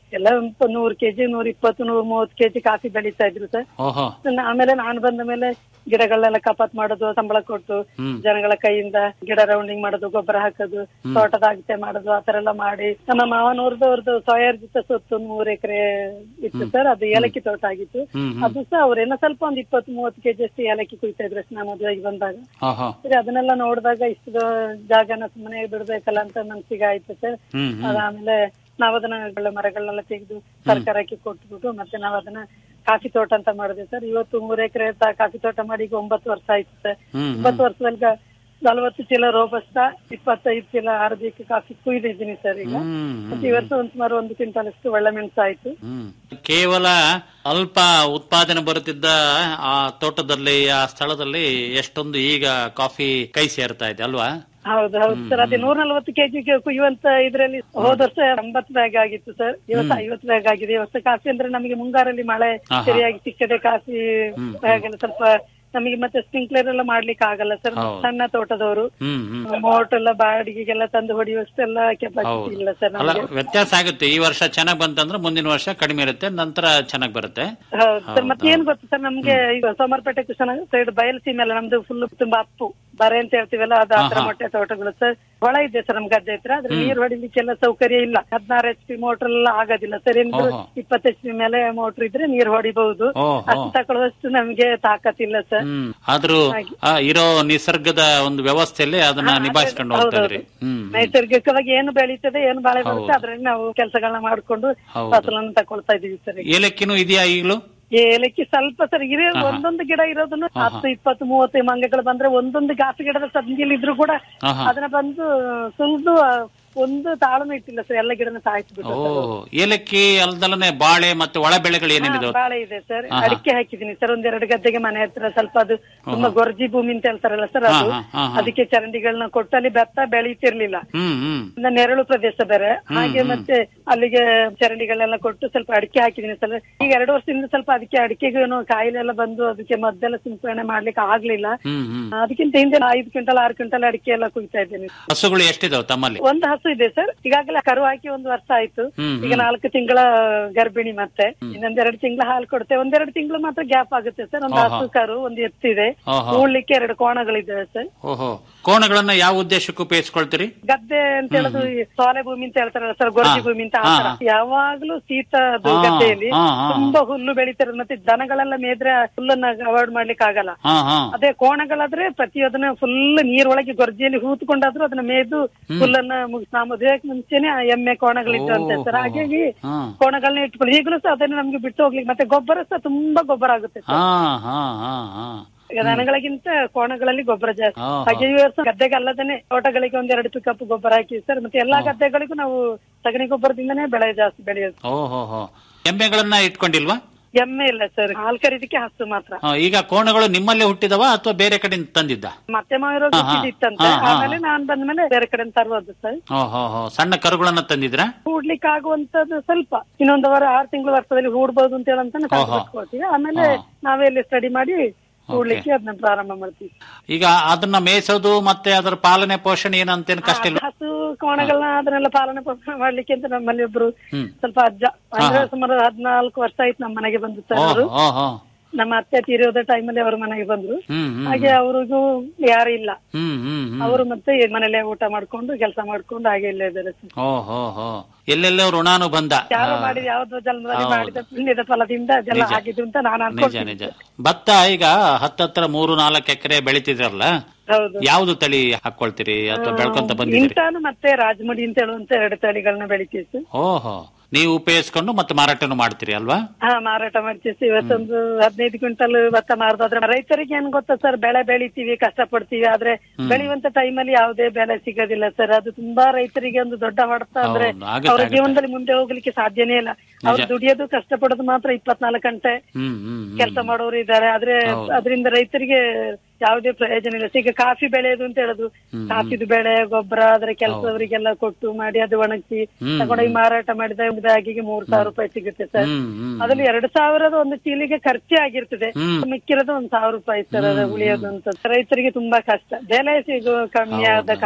ಎಲ್ಲ ಒಂದು ನೂರ್ ಕೆಜಿ ನೂರ್ ಇಪ್ಪತ್ತು ನೂರ್ ಮೂವತ್ತು ಕೆಜಿ ಕಾಫಿ ಬೆಳೀತಾ ಇದ್ರು ಸರ್ ಓಹೋ ಆಮೇಲೆ ನಾನು ಬಂದ ಮೇಲೆ ಗಿಡಗಳನ್ನೆಲ್ಲ ಕಪಾತ್ ಮಾಡೋದು ಸಂಬಳ ಕೊಟ್ಟು ಜನಗಳ ಕೈಯಿಂದ ಗಿಡ ರೌಂಡಿಂಗ್ ಮಾಡೋದು ಗೊಬ್ಬರ ಹಾಕೋದು ತೋಟದ ಅಗತ್ಯ ಮಾಡೋದು ಆತರ ಎಲ್ಲ ಮಾಡಿ ನಮ್ಮ ಮಾವನವ್ರದ್ದು ಅವ್ರದ್ದು ಸೋಯಾರ್ಜಿತ ಸೊತ್ತು ಮೂರ್ ಎಕರೆ ಇತ್ತು ಸರ್ ಅದು ಏಲಕ್ಕಿ ತೋಟ ಆಗಿತ್ತು ಅದು ಸಹ ಅವ್ರೇನೋ ಸ್ವಲ್ಪ ಒಂದ್ ಇಪ್ಪತ್ತು ಮೂವತ್ತು ಕೆಜಿ ಅಷ್ಟು ಏಲಕ್ಕಿ ಕುಯ್ತಾ ಇದ್ರು ಅಷ್ಟು ನಾನು ಮದುವೆಗೆ ಬಂದಾಗ ಓಹೋ ಸರಿ ಅದನ್ನೆಲ್ಲ ನೋಡಿದಾಗ ಇಷ್ಟು ಜಾಗನ ಸುಮ್ಮನೆ ಬಿಡ್ಬೇಕಲ್ಲ ಅಂತ ಮನ್ಸಿಗೆ ಆಯ್ತು ಸರ್ ಹ್ಮ್ ಹ್ಮ್ ಅದಾದ್ಮೇಲೆ ನಾವ್ ಅದನ್ನ ಒಳ್ಳೆ ಮರಗಳನ್ನೆಲ್ಲ ತೆಗೆದು ಸರ್ಕಾರಕ್ಕೆ ಕೊಟ್ಬಿಟ್ಟು ಮತ್ತೆ ನಾವ್ ಅದನ್ನ ಕಾಫಿ ತೋಟ ಅಂತ ಮಾಡಿದೆ ಸರ್ ಇವತ್ತು ಮೂರ್ ಎಕರೆ ಕಾಫಿ ತೋಟ ಮಾಡಿ ಈಗ ಒಂಬತ್ತು ವರ್ಷ ಆಯ್ತು ಸರ್ ಹ್ಮ್ ಒಂಬತ್ತು ವರ್ಷದಲ್ಲಿ ಈಗ ನಲವತ್ತು ಚೀಲ ರೋಬಸ್ಟ ಇಪ್ಪತ್ತೈದು ಚೀಲ ಅರಬಿಕ್ ಕಾಫಿ ಕುಯ್ದಿದ್ದೀನಿ ಸರ್ ಈಗ ಹ್ಮ್ ಮತ್ತೆ ಈ ವರ್ಷ ಒಂದ್ ಸುಮಾರು ಒಂದು ಕ್ವಿಂಟಲ್ ಅಷ್ಟು ಒಳ್ಳೆ ಮೆಣಸು ಆಯ್ತು ಹ್ಮ್ ಕೇವಲ ಅಲ್ಪ ಉತ್ಪಾದನೆ ಬರುತ್ತಿದ್ದ ಆ ತೋಟದಲ್ಲಿ ಆ ಸ್ಥಳದಲ್ಲಿ ಎಷ್ಟೊಂದು ಈಗ ಕಾಫಿ ಕೈ ಸೇರ್ತಾ ಇದೆ ಅಲ್ವಾ ಹೌದು ಹೌದು ಸರ್ ಅದೇ ನೂರ ನಲ್ವತ್ತು ಕೆಜಿಗೆ ಕುಯ್ಯುವಂತ ಇದ್ರಲ್ಲಿ ಹೋದ ವರ್ಷ ಎಂಬತ್ತು ಬ್ಯಾಗ್ ಆಗಿತ್ತು ಸರ್ ಇವತ್ತು ಐವತ್ತು ಬ್ಯಾಗ್ ಆಗಿದೆ ಈ ವರ್ಷ ಕಾಫಿ ಅಂದ್ರೆ ನಮಗೆ ಮುಂಗಾರಲ್ಲಿ ಮಳೆ ಆಹಾ. ಸರಿಯಾಗಿ ಸಿಕ್ಕದೆ ಕಾಫಿ ಬ್ಯಾಗ್ ಎಲ್ಲ ಸ್ವಲ್ಪ ನಮಗೆ ಮತ್ತೆ ಸ್ಪ್ರಿಂಕ್ಲರ್ ಎಲ್ಲ ಮಾಡ್ಲಿಕ್ಕೆ ಆಗಲ್ಲ ಸರ್ ಹೌದು. ಸಣ್ಣ ತೋಟದವರು ಹ್ಮ್ ಹ್ಮ್ ಮೋಟ್ ಎಲ್ಲ ಬಾಡಿಗೆಗೆಲ್ಲ ತಂದು ಹೊಡೆಯುವಷ್ಟೆಲ್ಲ ಕೆಪಾಸಿಟಿ ಹೌದು ಇಲ್ಲ ಸರ್ ಅಲ್ಲ ನಮಗೆ ವ್ಯತ್ಯಾಸ ಆಗುತ್ತೆ ಈ ವರ್ಷ ಚೆನ್ನಾಗ್ ಬಂತಂದ್ರೆ ಮುಂದಿನ ವರ್ಷ ಕಡಿಮೆ ಇರುತ್ತೆ ನಂತರ ಚೆನ್ನಾಗ್ ಬರುತ್ತೆ ಹೌದು ಸರ್ ಮತ್ತೆ ಏನ್ ಗೊತ್ತು ಸರ್ ನಮ್ಗೆ ಈಗ ಸೋಮವಾರಪೇಟೆ ಕೃಷ್ಣ ಸೈಡ್ ಬಯಲು ಸೀಮೆ ನಮ್ದು ಫುಲ್ ತುಂಬಾ ಅಪ್ಪು ಬರೆ ಅಂತ ಹೇಳ್ತೀವಲ್ಲ ಅದು ಆತರ ಮೊಟ್ಟೆ ತೋಟಗಳು ಸರ್ ಹೊಳ ಇದೆ ಸರ್ ನಮ್ ಗದ್ದೆ ಹತ್ರ ಆದ್ರೆ ನೀರ್ ಹೊಡಿಲಿಕ್ಕೆಲ್ಲ ಸೌಕರ್ಯ ಇಲ್ಲ ಹದಿನಾರು ಎಚ್ ಪಿ ಮೋಟರ್ ಎಲ್ಲ ಆಗೋದಿಲ್ಲ ಸರ್ ಏನಿದ್ರು ಓಹೋ. ಇಪ್ಪತ್ತು ಎಚ್ ಪಿ ಮೇಲೆ ಮೋಟರ್ ಇದ್ರೆ ನೀರ್ ಹೊಡಿಬಹುದು ಓಹೋ. ಅಷ್ಟು ತಗೊಳ್ಳುವಷ್ಟು ನಮ್ಗೆ ತಾಕತ್ತಿಲ್ಲ ಸರ್ ಹ್ಮ್ ಆದ್ರೂ ಆ, ಇರೋ ನಿಸರ್ಗದ ಒಂದು ವ್ಯವಸ್ಥೆಯಲ್ಲಿ ಅದನ್ನ ನಿಭಾಯಿಸ್ಕೊಂಡು ಹೋಗ್ತಾ ಇದ್ರಿ ಹ್ಮ್ ನೈಸರ್ಗಿಕವಾಗಿ ಏನು ಬೆಳೀತದೆ ಏನು ಬಾಳೆ ಬರುತ್ತೆ ಅದ್ರಲ್ಲಿ ನಾವು ಕೆಲಸಗಳನ್ನ ಮಾಡ್ಕೊಂಡು ಹೌದು. ಫಸಲನ್ನು ತಕೊಳ್ತಾ ಇದೀವಿ ಸರ್ ಈಗ. ಏಲಕ್ಕಿನೂ ಇದೆಯಾ ಈಗಲೂ ಏಲಕ್ಕಿ ಸ್ವಲ್ಪ ಸರ್ ಇರೋ ಒಂದೊಂದು ಗಿಡ ಇರೋದನ್ನು ಹತ್ತು ಇಪ್ಪತ್ತು ಮೂವತ್ತು ಮಂಗಗಳು ಬಂದ್ರೆ ಒಂದೊಂದು ಗಾಸಿ ಗಿಡದ ಸಂದಿಯಲ್ಲಿ ಇದ್ರು ಕೂಡ ಆಹಾ. ಅದನ್ನ ಬಂದು ಸುಲಿದು ಒಂದು ತಾಳನು ಇಟ್ಟಿಲ್ಲ ಸರ್ ಎಲ್ಲ ಗಿಡನ ಓ ಸಾಯಿಸ್ಬಿಟ್ಟು ಏಲಕ್ಕಿ ಅಲ್ದಲನೆ ಬಾಳೆ ಮತ್ತೆ ಒಳ ಬೆಳೆಗಳು ಏನೇನಿದೆ ಬಾಳೆ ಇದೆ ಸರ್ ಅಡಿಕೆ ಹಾಕಿದೀನಿ ಸರ್ ಒಂದೆರಡು ಗದ್ದೆಗೆ ಮನೆ ಹತ್ರ ಸ್ವಲ್ಪ ಅದು ತುಂಬಾ ಗೊರ್ಜಿ ಭೂಮಿ ಅಂತ ಹೇಳ್ತಾರಲ್ಲ ಸರ್ ಅದು ಹಾ, ಹಾ, ಹಾ. ಅದಕ್ಕೆ ಚರಂಡಿಗಳನ್ನ ಕೊಟ್ಟು ಅಲ್ಲಿ ಭತ್ತ ಬೆಳೀತಿರ್ಲಿಲ್ಲ ಹ್ಮ್ ಹ್ಮ್ ಇನ್ನ ನೆರಳು ಪ್ರದೇಶ ಬೇರೆ ಹಾಗೆ ಮತ್ತೆ ಅಲ್ಲಿಗೆ ಚರಂಡಿಗಳನ್ನೆಲ್ಲ ಕೊಟ್ಟು ಸ್ವಲ್ಪ ಅಡಿಕೆ ಹಾಕಿದೀನಿ ಸರ್ ಈಗ ಎರಡು ವರ್ಷದಿಂದ ಸ್ವಲ್ಪ ಅದಕ್ಕೆ ಅಡಿಕೆಗೆ ಏನೋ ಕಾಯಿಲೆ ಎಲ್ಲ ಬಂದು ಅದಕ್ಕೆ ಮದ್ದೆಲ್ಲ ಸಿಂಪಡಣೆ ಮಾಡ್ಲಿಕ್ಕೆ ಆಗ್ಲಿಲ್ಲ ಹ್ಮ್ ಹ್ಮ್ ಅದಕ್ಕಿಂತ ಹಿಂದೆ ಐದು ಕ್ವಿಂಟಲ್ ಆರು ಕ್ವಿಂಟಲ್ ಅಡಿಕೆ ಎಲ್ಲ ಕುಯ್ತಾ ಇದ್ದೇನೆ ಹಸುಗಳು ಎಷ್ಟಿದಾವೆ ತಮ್ಮಲ್ಲಿ ಒಂದು ಹಸು ಇದೆ ಸರ್ ಈಗಾಗಲೇ ಕರು ಹಾಕಿ ಒಂದು ವರ್ಷ ಆಯ್ತು ಹ್ಮ್, ಈಗ ನಾಲ್ಕು ತಿಂಗಳ ಗರ್ಭಿಣಿ ಮತ್ತೆ ಇನ್ನೊಂದೆರಡು ತಿಂಗಳ ಹಾಲು ಕೊಡುತ್ತೆ ಒಂದೆರಡು ತಿಂಗಳು ಮಾತ್ರ ಗ್ಯಾಪ್ ಆಗುತ್ತೆ ಸರ್ ಒಂದು ಆಹಾ. ಹಸು ಕರು ಒಂದು ಎತ್ತಿದೆ ಆಹಾ. ಉಳ್ಳಿಕ್ಕೆ ಎರಡು ಕೋಣಗಳಿದ್ದಾವೆ ಸರ್ ಓಹೋ ಕೋಣಗಳನ್ನ ಯಾವ ಉದ್ದೇಶಕ್ಕೆ ಉಪಯೋಗಿಸ್ಕೊಳ್ತೀರಿ ಗದ್ದೆ ಅಂತ ಹೇಳೋದು ಈ ಸೋಲೆ ಭೂಮಿ ಅಂತ ಹೇಳ್ತಾರಲ್ಲ ಸರ್ ಗೊರಜಿ ಹಾ. ಭೂಮಿ ಅಂತ ಹಾ, ಆತರ ಹಾ. ಯಾವಾಗ್ಲೂ ಶೀತ ಅದು ಹಾ, ಗದ್ದೆಯಲ್ಲಿ ಹಾ, ಹಾ. ತುಂಬಾ ಹುಲ್ಲು ಬೆಳಿತಾರೆ ಮತ್ತೆ ದನಗಳೆಲ್ಲ ಮೇದ್ರೆ ಹುಲ್ಲನ್ನ ಅವಾಯ್ಡ್ ಮಾಡ್ಲಿಕ್ಕೆ ಆಗಲ್ಲ ಹಾ ಹಾ ಅದೇ ಕೋಣಗಳಾದ್ರೆ ಪ್ರತಿಯೊಂದನ್ನ ಫುಲ್ ನೀರೊಳಗೆ ಗೊರ್ಜಿಯಲ್ಲಿ ಹೂತ್ಕೊಂಡಾದ್ರೂ ಅದನ್ನ ಮೇಯ್ದು ಹುಲ್ಲನ್ನ ಮುಗಿಸ್ ನಾ ಮದುವೆಗೆ ಮುಂಚೆನೆ ಆ ಎಮ್ಮೆ ಕೋಣಗಳಿದ್ದಂತೆ ಸರ್ ಹಾಗಾಗಿ ಹಾ. ಕೋಣಗಳನ್ನ ಇಟ್ಕೊಳ್ಳಿ ಈಗಲೂ ಸಹ ಅದನ್ನ ನಮ್ಗೆ ಬಿಟ್ಟು ಹೋಗ್ಲಿಕ್ಕೆ ಮತ್ತೆ ಗೊಬ್ಬರ ಸಹ ತುಂಬಾ ಗೊಬ್ಬರ ಆಗುತ್ತೆ ಸರ್ ಹಾ ಹಾ ಹಾ ಹಾ ಈಗ ದನಗಳಿಗಿಂತ ಕೋಣಗಳಲ್ಲಿ ಗೊಬ್ಬರ ಜಾಸ್ತಿ ಆಹಾ. ಹಾಗೆ ಈ ವರ್ಷ ಗದ್ದೆಗೆ ಅಲ್ಲದೇನೆ ತೋಟಗಳಿಗೆ ಒಂದೆರಡು ಪಿಕಪ್ ಗೊಬ್ಬರ ಹಾಕಿ ಸರ್ ಮತ್ತೆ ಎಲ್ಲಾ ಗದ್ದೆಗಳಿಗೂ ನಾವು ಸಗಣಿ ಗೊಬ್ಬರದಿಂದನೇ ಬೆಳೆ ಜಾಸ್ತಿ ಬೆಳೆಯೋದು ಓಹೋ ಹೋ ಎಮ್ಮೆಗಳನ್ನ ಇಟ್ಕೊಂಡಿಲ್ವಾ ಎಮ್ಮೆ ಇಲ್ಲ ಸರ್ ಹಾಲ್ ಕರೀದಕ್ಕೆ ಹಸು ಮಾತ್ರ ಆ, ಈಗ ಕೋಣಗಳು ನಿಮ್ಮಲ್ಲೇ ಹುಟ್ಟಿದವ ಅಥವಾ ಬೇರೆ ಕಡೆಯಿಂದ ತಂದಿದ್ದ ಮತ್ತೆ ಮಾವಿರೋ ಹಾ, ಹಾ. ಇತ್ತಂತೆ ಹಾ, ಹಾ. ಆಮೇಲೆ ನಾನ್ ಬಂದ್ಮೇಲೆ ಬೇರೆ ಕಡೆ ತರುವುದು ಸರ್ ಓಹೋ ಹೋ ಸಣ್ಣ ಕರುಗಳನ್ನ ತಂದಿದ್ರ ಹೂಡ್ಲಿಕ್ಕೆ ಆಗುವಂತದ್ದು ಸ್ವಲ್ಪ ಇನ್ನೊಂದು ವಾರ ಆರು ತಿಂಗಳು ವರ್ಷದಲ್ಲಿ ಹೂಡ್ಬಹುದು ಅಂತ ಹೇಳಂತಾನೆ ಓಹೋ. ಕೊಡ್ತೀವಿ ಆಮೇಲೆ ನಾವೇ ಇಲ್ಲಿ ಸ್ಟಡಿ ಮಾಡಿ ಹೂಡ್ಲಿಕ್ಕೆ ಅದನ್ನ ಪ್ರಾರಂಭ ಮಾಡ್ತೀವಿ ಈಗ ಅದನ್ನ ಮೇಯಿಸೋದು ಮತ್ತೆ ಅದರ ಪಾಲನೆ ಪೋಷಣೆ ಏನಂತೇನು ಕಷ್ಟ ಇಲ್ಲ ಹಸು ಕೋಣಗಳನ್ನ ಅದನ್ನೆಲ್ಲ ಪಾಲನೆ ಪೋಷಣೆ ಮಾಡ್ಲಿಕ್ಕೆ ಅಂತ ನಮ್ಮಲ್ಲಿ ಒಬ್ರು ಹ್ಮ್. ಸ್ವಲ್ಪ ಅಜ್ಜ ಅಂದ್ರೆ ಸುಮಾರು ಹದ್ನಾಲ್ಕು ವರ್ಷ ಆಯ್ತು ನಮ್ಮ ಮನೆಗೆ ಬಂದು ಸರ್ ಅವರು ಓಹೋ ಓಹೋ ನಮ್ಮ ಅತ್ತೆ ತೀರಿಯೋದ ಟೈಮಲ್ಲಿ ಅವ್ರ ಮನೆಗೆ ಬಂದ್ರು ಹ್ಮ್ ಹ್ಮ್ ಹಾಗೆ ಅವ್ರಿಗೂ ಯಾರು ಇಲ್ಲ ಹ್ಮ್ ಹ್ಮ್ ಹ್ಮ್ ಅವರು ಮತ್ತೆ ಮನೇಲೆ ಊಟ ಮಾಡ್ಕೊಂಡು ಕೆಲಸ ಮಾಡ್ಕೊಂಡು ಹಾಗೆ ಇಲ್ಲೇ ಇದ್ದಾರೆ ಸರ್ ಓಹೋ ಹೋ ಎಲ್ಲೆಲ್ಲೋ ಋಣಾನುಬಂಧ ಯಾರೋ ಆ, ಮಾಡಿದ ಯಾವ್ದೋ ಜನ್ಮದಲ್ಲಿ ಹೌದು. ಮಾಡಿದ ಪುಣ್ಯದ ಫಲದಿಂದ ಅದೆಲ್ಲ ನಿಜ. ಆಗಿದ್ದು ಅಂತ ನಾನು ನಿಜ ಅನ್ಕೊಳ್ತೀನಿ ನಿಜ ಭತ್ತ ಈಗ ಹತ್ತತ್ರ ಮೂರು ನಾಲ್ಕು ಎಕರೆ ಬೆಳಿತಿದ್ರಲ್ಲ ಹೌದು ಯಾವ್ದು ತಳಿ ಹಾಕೊಳ್ತೀರಿ ಅಥವಾ ಬೆಳ್ಕೊಂತ ಬಂದಿದ್ದೀರಿ ಇಂಟಾನು ಮತ್ತೆ ರಾಜಮುಡಿ ಅಂತ ಹೇಳುವಂತ ಎರಡು ತಳಿಗಳನ್ನ ಬೆಳಿತೀವಿ ಸರ್ ಓಹೋ ನೀವು ಉಪಯೋಗಿಸ್ಕೊಂಡು ಮತ್ತೆ ಮಾರಾಟನು ಮಾಡ್ತೀರಿ ಅಲ್ವಾ ಹಾ ಮಾರಾಟ ಮಾಡ್ತೀವಿ ಇವತ್ತೊಂದು ಹದಿನೈದು ಕ್ವಿಂಟಲ್ ಭತ್ತ ಮಾರದಾದ್ರೆ ರೈತರಿಗೆ ಏನ್ ಗೊತ್ತಾ ಸರ್ ಬೆಳೆ ಬೆಳಿತೀವಿ ಕಷ್ಟ ಪಡ್ತೀವಿ ಆದ್ರೆ ಬೆಳೆಯುವಂತ ಟೈಮಲ್ಲಿ ಯಾವುದೇ ಬೆಲೆ ಸಿಗೋದಿಲ್ಲ ಸರ್ ಅದು ತುಂಬಾ ರೈತರಿಗೆ ಒಂದು ದೊಡ್ಡ ಹೊಡೆತ ಅಂದ್ರೆ ಹೌದು, ಆಗುತ್ತೆ, ಅವರ ಆಗುತ್ತೆ. ಜೀವನದಲ್ಲಿ ಮುಂದೆ ಹೋಗ್ಲಿಕ್ಕೆ ಸಾಧ್ಯನೇ ಇಲ್ಲ ಅವ್ರು ದುಡಿಯೋದು ಕಷ್ಟಪಡೋದು ಮಾತ್ರ ಇಪ್ಪತ್ನಾಲ್ಕು ಗಂಟೆ ಹ್ಮ್ ಹ್ಮ್ ಹ್ಮ್. ಕೆಲಸ ಮಾಡೋರು ಇದ್ದಾರೆ ಆದ್ರೆ ಹೌದು. ಅದರಿಂದ ರೈತರಿಗೆ ಯಾವುದೇ ಪ್ರಯೋಜನ ಇಲ್ಲ ಈಗ ಕಾಫಿ ಬೆಳೆಯೋದು ಅಂತ ಹೇಳುದು ಕಾಫಿದು ಬೆಳೆ ಗೊಬ್ಬರ ಅದರ ಕೆಲಸದವರಿಗೆಲ್ಲ ಕೊಟ್ಟು ಮಾಡಿ ಅದು ಒಣಗಿಸಿ ಹ್ಮ್. ತಗೊಂಡೋಗಿ ಮಾರಾಟ ಮಾಡಿದ ಒಂದು ಬ್ಯಾಗಿಗೆ ಮೂರ್ ಸಾವಿರ ರೂಪಾಯಿ ಸಿಗುತ್ತೆ ಸರ್ ಹ್ಮ್ ಹ್ಮ್ ಅದ್ರಲ್ಲಿ ಎರಡು ಸಾವಿರದ ಒಂದು ಚೀಲಿಗೆ ಖರ್ಚೇ ಆಗಿರ್ತದೆ ಹ್ಮ್. ಮಿಕ್ಕಿರೋದು ಒಂದ್ ಸಾವಿರ ರೂಪಾಯಿ ಸರ್ ಅದು ಉಳಿಯೋದು ಅಂತ ರೈತರಿಗೆ ತುಂಬಾ ಕಷ್ಟ ಬೆಲೆ ಸಿಗೋ ಕಮ್ಮಿ ಆದ ಕಾರಣ